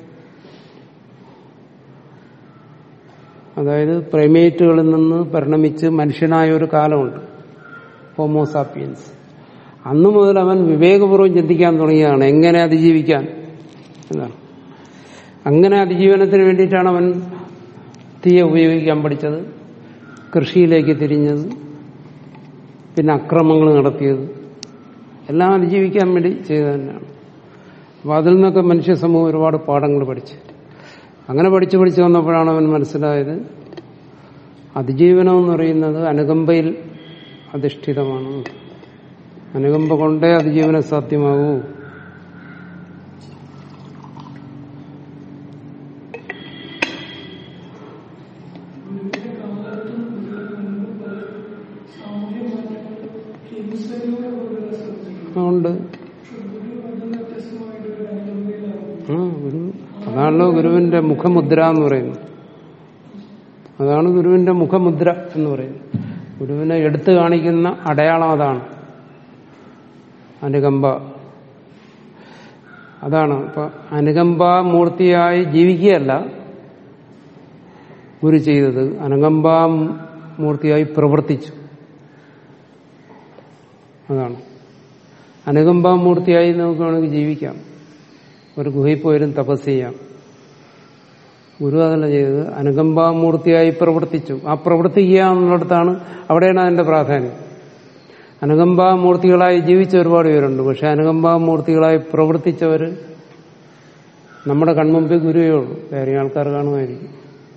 അതായത് പ്രൈമേറ്റുകളിൽ നിന്ന് പരിണമിച്ച് മനുഷ്യനായ ഒരു കാലമുണ്ട് ഹോമോസാപ്പിയൻസ് അന്നു മുതൽ അവൻ വിവേകപൂർവ്വം ചിന്തിക്കാൻ തുടങ്ങിയതാണ് എങ്ങനെ അതിജീവിക്കാൻ എന്നാണ് അങ്ങനെ അതിജീവനത്തിന് വേണ്ടിയിട്ടാണ് അവൻ തീയെ ഉപയോഗിക്കാൻ പഠിച്ചത് കൃഷിയിലേക്ക് തിരിഞ്ഞത് പിന്നെ അക്രമങ്ങൾ നടത്തിയത് എല്ലാം അതിജീവിക്കാൻ വേണ്ടി ചെയ്തത് തന്നെയാണ് അപ്പൊ അതിൽ നിന്നൊക്കെ മനുഷ്യ സമൂഹം ഒരുപാട് പാഠങ്ങൾ പഠിച്ചു അങ്ങനെ പഠിച്ചു പഠിച്ചു വന്നപ്പോഴാണ് അവൻ മനസ്സിലായത് അതിജീവനം എന്ന് പറയുന്നത് അനുകമ്പയിൽ അധിഷ്ഠിതമാണ് അനുകമ്പ കൊണ്ടേ അതിജീവനം സാധ്യമാകൂ ഗുരുവിന്റെ കാലത്തും ഗുരുവിന് മുൻപ് പല സാമൂഹ്യ മാറ്റങ്ങൾ ഹിംസയിലൂടെ കൊണ്ടുവരാൻ ശ്രമിച്ചിട്ടുണ്ട് അതുകൊണ്ട് പക്ഷെ ഗുരു അതിന് വ്യത്യസ്തമായിട്ട് ഒരു അനുഭവയിലാണ് ആ ഗുരു അതാണല്ലോ ഗുരുവിന്റെ മുഖമുദ്ര എന്ന് പറയുന്നത് അതാണ് ഗുരുവിന്റെ മുഖമുദ്ര എന്ന് പറയുന്നത് ഗുരുവിനെ എടുത്തു കാണിക്കുന്ന അടയാളം അതാണ് അനുകമ്പ അതാണ് ഇപ്പൊ അനുകമ്പാമൂർത്തിയായി ജീവിക്കുകയല്ല ഗുരു ചെയ്തത് അനുകമ്പാമൂർത്തിയായി പ്രവർത്തിച്ചു അതാണ് അനുകമ്പാമൂർത്തിയായി നമുക്ക് വേണമെങ്കിൽ ജീവിക്കാം ഒരു ഗുഹയിൽ പോയാലും തപസ് ചെയ്യാം ഗുരു അതല്ല ചെയ്തത് അനുകമ്പാമൂർത്തിയായി പ്രവർത്തിച്ചു ആ പ്രവർത്തിക്കുക എന്നുള്ളിടത്താണ് അവിടെയാണ് അതിന്റെ പ്രാധാന്യം അനുകമ്പാമൂർത്തികളായി ജീവിച്ച ഒരുപാട് പേരുണ്ട് പക്ഷെ അനുകമ്പാമൂർത്തികളായി പ്രവർത്തിച്ചവർ നമ്മുടെ കൺമുമ്പിൽ ഗുരുവേ ഉള്ളൂ വേറെ ആൾക്കാർ കാണുമായിരിക്കും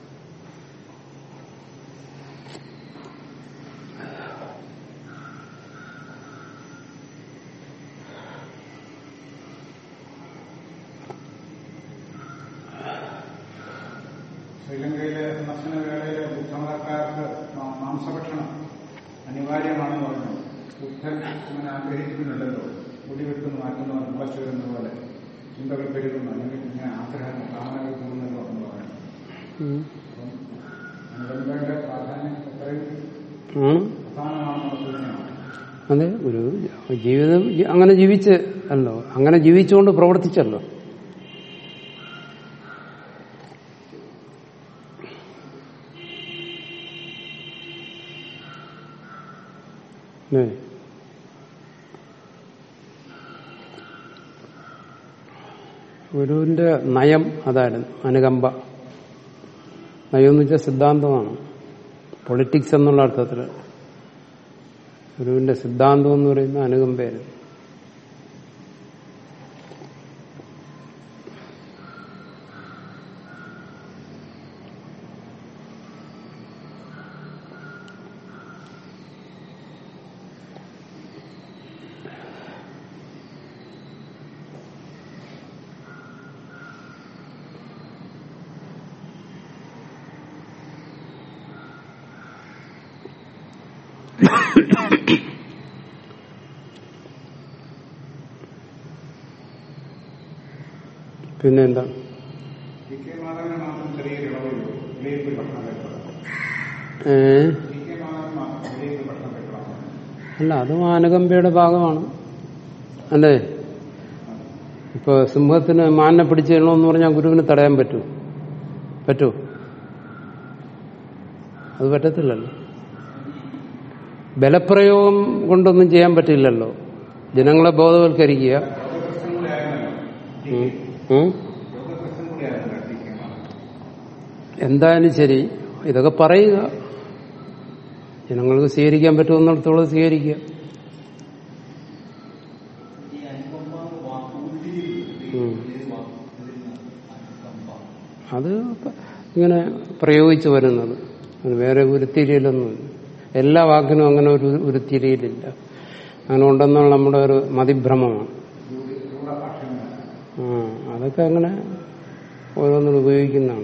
ശ്രീലങ്കയിലെ സന്ദർശന വേളയിലെ ബുദ്ധമതക്കാർക്ക് മാ- മാംസഭക്ഷണം അനിവാര്യമാണെന്ന് പറഞ്ഞു ബുദ്ധൻ അങ്ങനെ ആഗ്രഹിക്കുന്നുണ്ടല്ലോ മുടി വെട്ടുന്നു മാറ്റുന്നു മുളച്ചു വരുന്ന പോലെ ചിന്തകൾ പെരുകുന്നു അല്ലെങ്കിൽ ഇങ്ങനെ ആഗ്രഹം കാമനകൾ കൂടുന്നല്ലോ എന്ന് പറഞ്ഞു ഉം. അപ്പം അനുബന്ധയുടെ പ്രാധാന്യം അത്രയും ആണ് പ്രധാനമാണെന്നുള്ള സൂചനയാണ് അതെ ഒരു ജീവിതം അങ്ങനെ ജീവിച്ച് അല്ലോ അങ്ങനെ ജീവിച്ചുകൊണ്ട് പ്രവർത്തിച്ചല്ലോ അല്ലേ? ഗുരുവിന്റെ നയം അതായിരുന്നു അനുകമ്പ നയം എന്ന് വെച്ചാൽ സിദ്ധാന്തമാണ് പൊളിറ്റിക്സ് എന്നുള്ള അർത്ഥത്തിൽ ഗുരുവിന്റെ സിദ്ധാന്തം എന്ന് പറയുന്ന അനുകമ്പയായിരുന്നു പിന്നെ എന്താണ് പി കെ മാധവന് മാത്രം ചെറിയൊരു ഇളവുള്ളൂ വിലയിരുത്തി ഭക്ഷണം കഴിക്കണം ഏ പി കെ മാധവൻ മാത്രം വിലയിരുത്തി ഭക്ഷണം കഴിക്കണം അല്ല അതും ആനകമ്പയുടെ ഭാഗമാണ് അല്ലേ ഇപ്പൊ സിംഹത്തിന് മാനിനെ പിടിച്ചു തരണമെന്ന് പറഞ്ഞാൽ ഗുരുവിന് തടയാൻ പറ്റൂ പറ്റൂ അത് പറ്റത്തില്ലല്ലോ ബലപ്രയോഗം കൊണ്ടൊന്നും ചെയ്യാൻ പറ്റില്ലല്ലോ ജനങ്ങളെ ബോധവൽക്കരിക്കുക യോഗപ്രശ്നം കൂടി ആയിരുന്നല്ലോ ഉം. ഉം. യോഗപ്രശ്നം കൂടി ആയിരുന്നല്ലോ പി കെ മാധവൻ എന്തായാലും ശരി ഇതൊക്കെ പറയുക ജനങ്ങൾക്ക് സ്വീകരിക്കാൻ പറ്റുമെന്നിടത്തോളം സ്വീകരിക്കുക ഉം. അത് പ- ഇങ്ങനെ പ്രയോഗിച്ചു വരുന്നത് അത് വേറെ ഉരുത്തിരിയലൊന്നുമില്ല എല്ലാ വാക്കിനും അങ്ങനെ ഒരു ഉരുത്തിരിയലില്ല അങ്ങനെ ഉണ്ടെന്നുള്ള നമ്മുടെ ഒരു മതിഭ്രമമാണ് ആ അതൊക്കെ അങ്ങനെ ഓരോന്നും ഉപയോഗിക്കുന്നതാണ്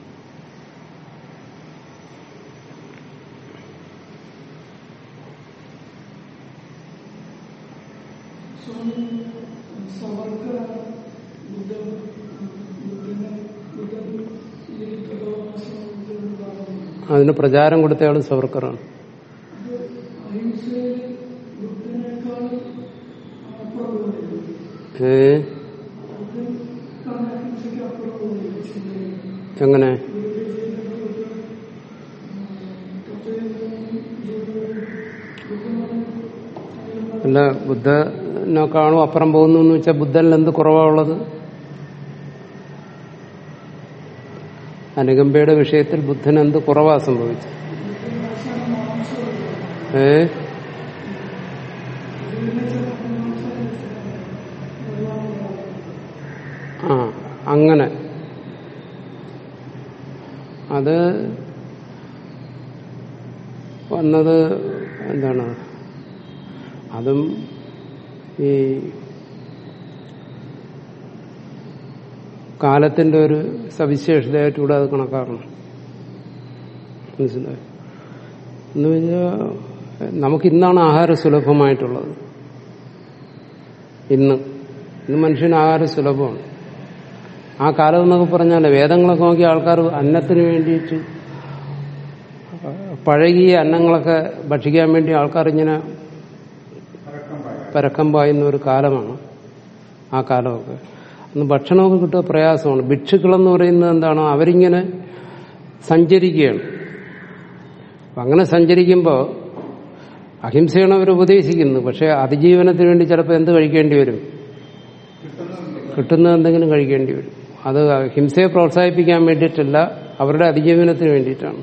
സ്വാമി സവർക്കർ ബുദ്ധൻ ബുദ്ധനെ ബുദ്ധൻ ഈ പ്രകടനമാസം പറഞ്ഞു അതിന് പ്രചാരം കൊടുത്തയാൾ സവർക്കറാണ് അത് അഹിംസയിൽ ബുദ്ധനേക്കാൾ അപ്പുറം പോകുന്നില്ല ഏ ബുദ്ധൻ പറഞ്ഞ അഹിംസയ്ക്ക് അപ്പുറം പോകുന്നില്ല ചിന്തയിൽ എങ്ങനെ ഗുരുവിന്റെ ജീവിതത്തിൽ ബുദ്ധൻ അല്ല ബുദ്ധനൊക്കെയാണോ അപ്പുറം പോകുന്നു എന്ന് വെച്ചാൽ ബുദ്ധനിൽ എന്ത് കുറവാണുള്ളത് അനുകമ്പയുടെ വിഷയത്തിൽ ബുദ്ധൻ എന്ത് കുറവാ സംഭവിച്ചത് ഏ ആ അങ്ങനെ അത് വന്നത് എന്താണ് അതും ഈ കാലത്തിന്റെ ഒരു സവിശേഷതയായിട്ടൂടെ അത് കണക്കാക്കണം മനസ്സിലായി എന്ന് വെച്ചാൽ നമുക്ക് ഇന്നാണ് ആഹാരം സുലഭമായിട്ടുള്ളത് ഇന്ന് ഇന്ന് മനുഷ്യന് ആഹാരം സുലഭമാണ് ആ കാലം എന്നൊക്കെ പറഞ്ഞാൽ വേദങ്ങളൊക്കെ നോക്കി ആൾക്കാർ അന്നത്തിന് വേണ്ടിയിട്ട് പഴകിയ അന്നങ്ങളൊക്കെ ഭക്ഷിക്കാൻ വേണ്ടി ആൾക്കാർ ഇങ്ങനെ പരക്കം പായുന്ന ഒരു കാലമാണ് ആ കാലമൊക്കെ അന്ന് ഭക്ഷണമൊക്കെ കിട്ടുക പ്രയാസമാണ് ഭിക്ഷുക്കളെന്ന് പറയുന്നത് എന്താണ് അവരിങ്ങനെ സഞ്ചരിക്കുകയാണ് അപ്പൊ അങ്ങനെ സഞ്ചരിക്കുമ്പോൾ അഹിംസയാണ് അവർ ഉപദേശിക്കുന്നത് പക്ഷെ അതിജീവനത്തിന് വേണ്ടി ചിലപ്പോൾ എന്ത് കഴിക്കേണ്ടി വരും കിട്ടുന്നത് എന്തെങ്കിലും കഴിക്കേണ്ടി വരും അത് ഹിംസയെ പ്രോത്സാഹിപ്പിക്കാൻ വേണ്ടിയിട്ടല്ല അവരുടെ അതിജീവനത്തിന് വേണ്ടിയിട്ടാണ്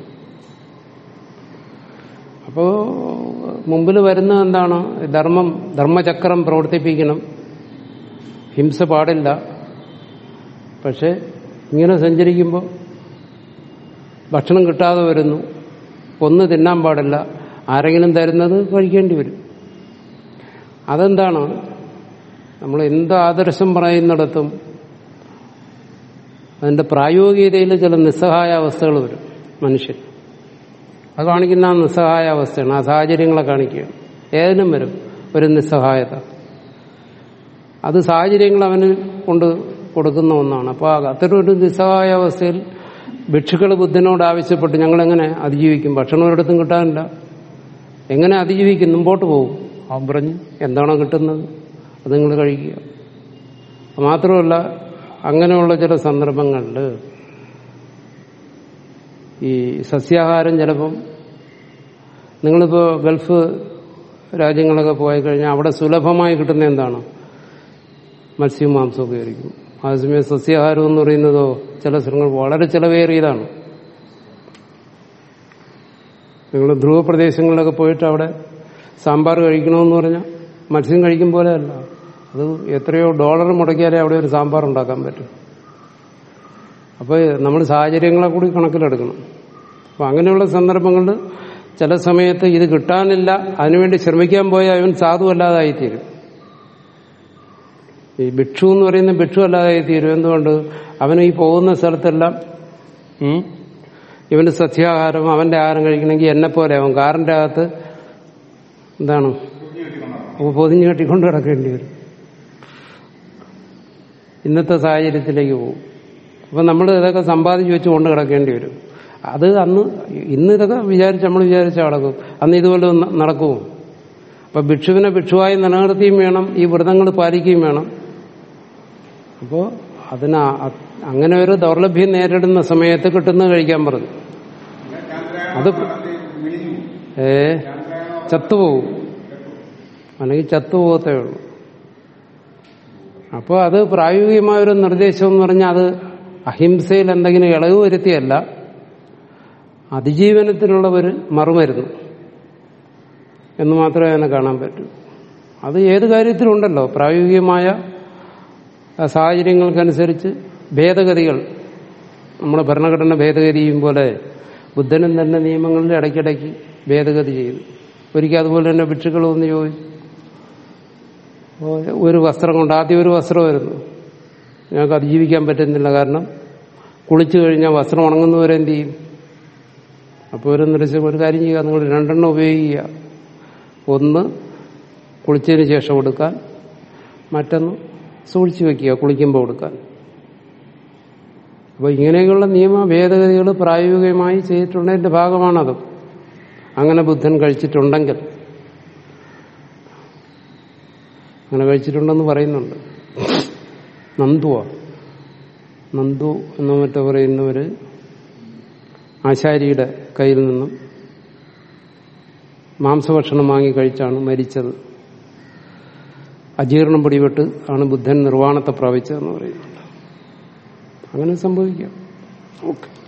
അപ്പോ മുമ്പിൽ വരുന്നത് എന്താണ് ധർമ്മം ധർമ്മചക്രം പ്രവർത്തിപ്പിക്കണം ഹിംസ പാടില്ല പക്ഷെ ഇങ്ങനെ സഞ്ചരിക്കുമ്പോൾ ഭക്ഷണം കിട്ടാതെ വരുന്നു ഒന്ന് തിന്നാൻ പാടില്ല ആരെങ്കിലും തരുന്നത് കഴിക്കേണ്ടി വരും അതെന്താണ് നമ്മൾ എന്ത് ആദർശം പറയുന്നിടത്തും അതിന്റെ പ്രായോഗികതയിൽ ചില നിസ്സഹായ അവസ്ഥകൾ വരും മനുഷ്യൻ അത് കാണിക്കുന്ന ആ നിസ്സഹായ അവസ്ഥയാണ് ആ സാഹചര്യങ്ങളെ കാണിക്കുകയാണ് ഏതിനും വരും ഒരു നിസ്സഹായത അത് സാഹചര്യങ്ങൾ അവന് കൊണ്ട് കൊടുക്കുന്ന ഒന്നാണ് അപ്പോൾ അത്തരം ഒരു നിസ്സഹായ അവസ്ഥയിൽ ഭിക്ഷുക്കൾ ബുദ്ധനോട് ആവശ്യപ്പെട്ട് ഞങ്ങളെങ്ങനെ അതിജീവിക്കും ഭക്ഷണം ഒരിടത്തും കിട്ടാനില്ല എങ്ങനെ അതിജീവിക്കും മുമ്പോട്ട് പോകും അവൻ പറഞ്ഞു എന്താണോ കിട്ടുന്നത് അത് നിങ്ങൾ കഴിക്കുക മാത്രമല്ല അങ്ങനെയുള്ള ചില സന്ദർഭങ്ങളിൽ ഈ സസ്യാഹാരം ചിലപ്പം നിങ്ങളിപ്പോൾ ഗൾഫ് രാജ്യങ്ങളൊക്കെ പോയി കഴിഞ്ഞാൽ അവിടെ സുലഭമായി കിട്ടുന്ന എന്താണ് മത്സ്യവും മാംസമൊക്കെ ആയിരിക്കും അതേസമയം സസ്യാഹാരം എന്ന് പറയുന്നതോ ചില സ്ഥലങ്ങൾ വളരെ ചിലവേറിയതാണ് നിങ്ങൾ ധ്രുവ പ്രദേശങ്ങളിലൊക്കെ പോയിട്ട് അവിടെ സാമ്പാർ കഴിക്കണമെന്ന് പറഞ്ഞാൽ മത്സ്യം കഴിക്കും പോലെ അല്ല അത് എത്രയോ ഡോളർ മുടക്കിയാലേ അവിടെ ഒരു സാമ്പാർ ഉണ്ടാക്കാൻ പറ്റും അപ്പോൾ നമ്മൾ സാഹചര്യങ്ങളെ കൂടി കണക്കിലെടുക്കണം അപ്പം അങ്ങനെയുള്ള സന്ദർഭങ്ങളിൽ ചില സമയത്ത് ഇത് കിട്ടാനില്ല അതിനുവേണ്ടി ശ്രമിക്കാൻ പോയാൽ അവൻ സാധുവല്ലാതായിത്തീരും ഈ ഭിക്ഷു എന്ന് പറയുന്ന ഭിക്ഷു അല്ലാതായിത്തീരും എന്തുകൊണ്ട് അവന് ഈ പോകുന്ന സ്ഥലത്തെല്ലാം ഉം, ഇവന് സസ്യാഹാരം അവന്റെ ആഹാരം കഴിക്കണമെങ്കിൽ എന്നെ പോലെ ആവും കാറിന്റെ അകത്ത് എന്താണ് പൊതിഞ്ഞു കെട്ടിക്കൊണ്ട് കിടക്കേണ്ടി വരും ഇന്നത്തെ സാഹചര്യത്തിലേക്ക് പോകും അപ്പം നമ്മൾ ഇതൊക്കെ സമ്പാദിച്ച് വെച്ച് കൊണ്ട് കിടക്കേണ്ടി വരും അത് അന്ന് ഇന്ന് ഇതൊക്കെ വിചാരിച്ച് നമ്മൾ വിചാരിച്ച നടക്കും അന്ന് ഇതുപോലെ ന- നടക്കുമോ അപ്പൊ ഭിക്ഷുവിനെ ഭിക്ഷുവായി നിലനിർത്തിയും വേണം ഈ വ്രതങ്ങൾ പാലിക്കുകയും വേണം അപ്പോൾ അതിന് ആ- അ- അങ്ങനെ ഒരു ദൗർലഭ്യം നേരിടുന്ന സമയത്ത് കിട്ടുന്നത് കഴിക്കാൻ പറഞ്ഞു അത് മിനിഞ്ഞു ഏ ചത്തുപോകും അല്ലെങ്കിൽ ചത്തുപോകത്തേ ഉള്ളൂ അപ്പോൾ അത് പ്രായോഗികമായ ഒരു നിർദ്ദേശം എന്ന് പറഞ്ഞാൽ അത് അഹിംസയിൽ എന്തെങ്കിലും ഇളവ് വരുത്തിയല്ല അതിജീവനത്തിനുള്ള ഒരു മറുമരുന്ന് എന്ന് മാത്രമേ അതിനെ കാണാൻ പറ്റൂ അത് ഏത് കാര്യത്തിലുണ്ടല്ലോ പ്രായോഗികമായ ആ, സാഹചര്യങ്ങൾക്കനുസരിച്ച് ഭേദഗതികൾ നമ്മുടെ ഭരണഘടന ഭേദഗതി ചെയ്യും പോലെ ബുദ്ധനും തന്നെ നിയമങ്ങളിൽ ഇടയ്ക്കിടയ്ക്ക് ഭേദഗതി ചെയ്തു ഒരിക്കൽ അതുപോലെ തന്നെ ഭിക്ഷുക്കൾ വന്ന് ചോദിച്ചു ഓ, ഒരു വസ്ത്രം കൊണ്ട് ആദ്യം ഒരു വസ്ത്രമായിരുന്നു ഞങ്ങൾക്ക് അതിജീവിക്കാൻ പറ്റുന്നില്ല കാരണം കുളിച്ചു കഴിഞ്ഞാൽ വസ്ത്രം ഉണങ്ങുന്നവരെ എന്ത് ചെയ്യും അപ്പോൾ ഒരു നിർദ്ദേശം ഒരു കാര്യം ചെയ്യുക നിങ്ങൾ രണ്ടെണ്ണം ഉപയോഗിക്കുക ഒന്ന് കുളിച്ചതിന് ശേഷം എടുക്കാൻ മറ്റൊന്ന് സൂക്ഷിച്ചു വെക്കുക കുളിക്കുമ്പോൾ എടുക്കാൻ അപ്പോൾ ഇങ്ങനെയൊക്കെയുള്ള നിയമ ഭേദഗതികൾ പ്രായോഗികമായി ചെയ്തിട്ടുള്ളതിന്റെ ഭാഗമാണത് അങ്ങനെ ബുദ്ധൻ കഴിച്ചിട്ടുണ്ടെങ്കിൽ അങ്ങനെ കഴിച്ചിട്ടുണ്ടെന്ന് പറയുന്നുണ്ട് നന്ദുവ നന്ദു എന്ന് മറ്റോ പറയുന്നവര് ആശാരിയുടെ കയ്യിൽ നിന്നും മാംസഭക്ഷണം വാങ്ങി കഴിച്ചാണ് മരിച്ചത് അജീർണം പിടിപെട്ട് ആണ് ബുദ്ധൻ നിർവ്വാണത്തെ പ്രാപിച്ചതെന്ന് പറയുന്നുണ്ട് അങ്ങനെ സംഭവിക്കാം ഓക്കെ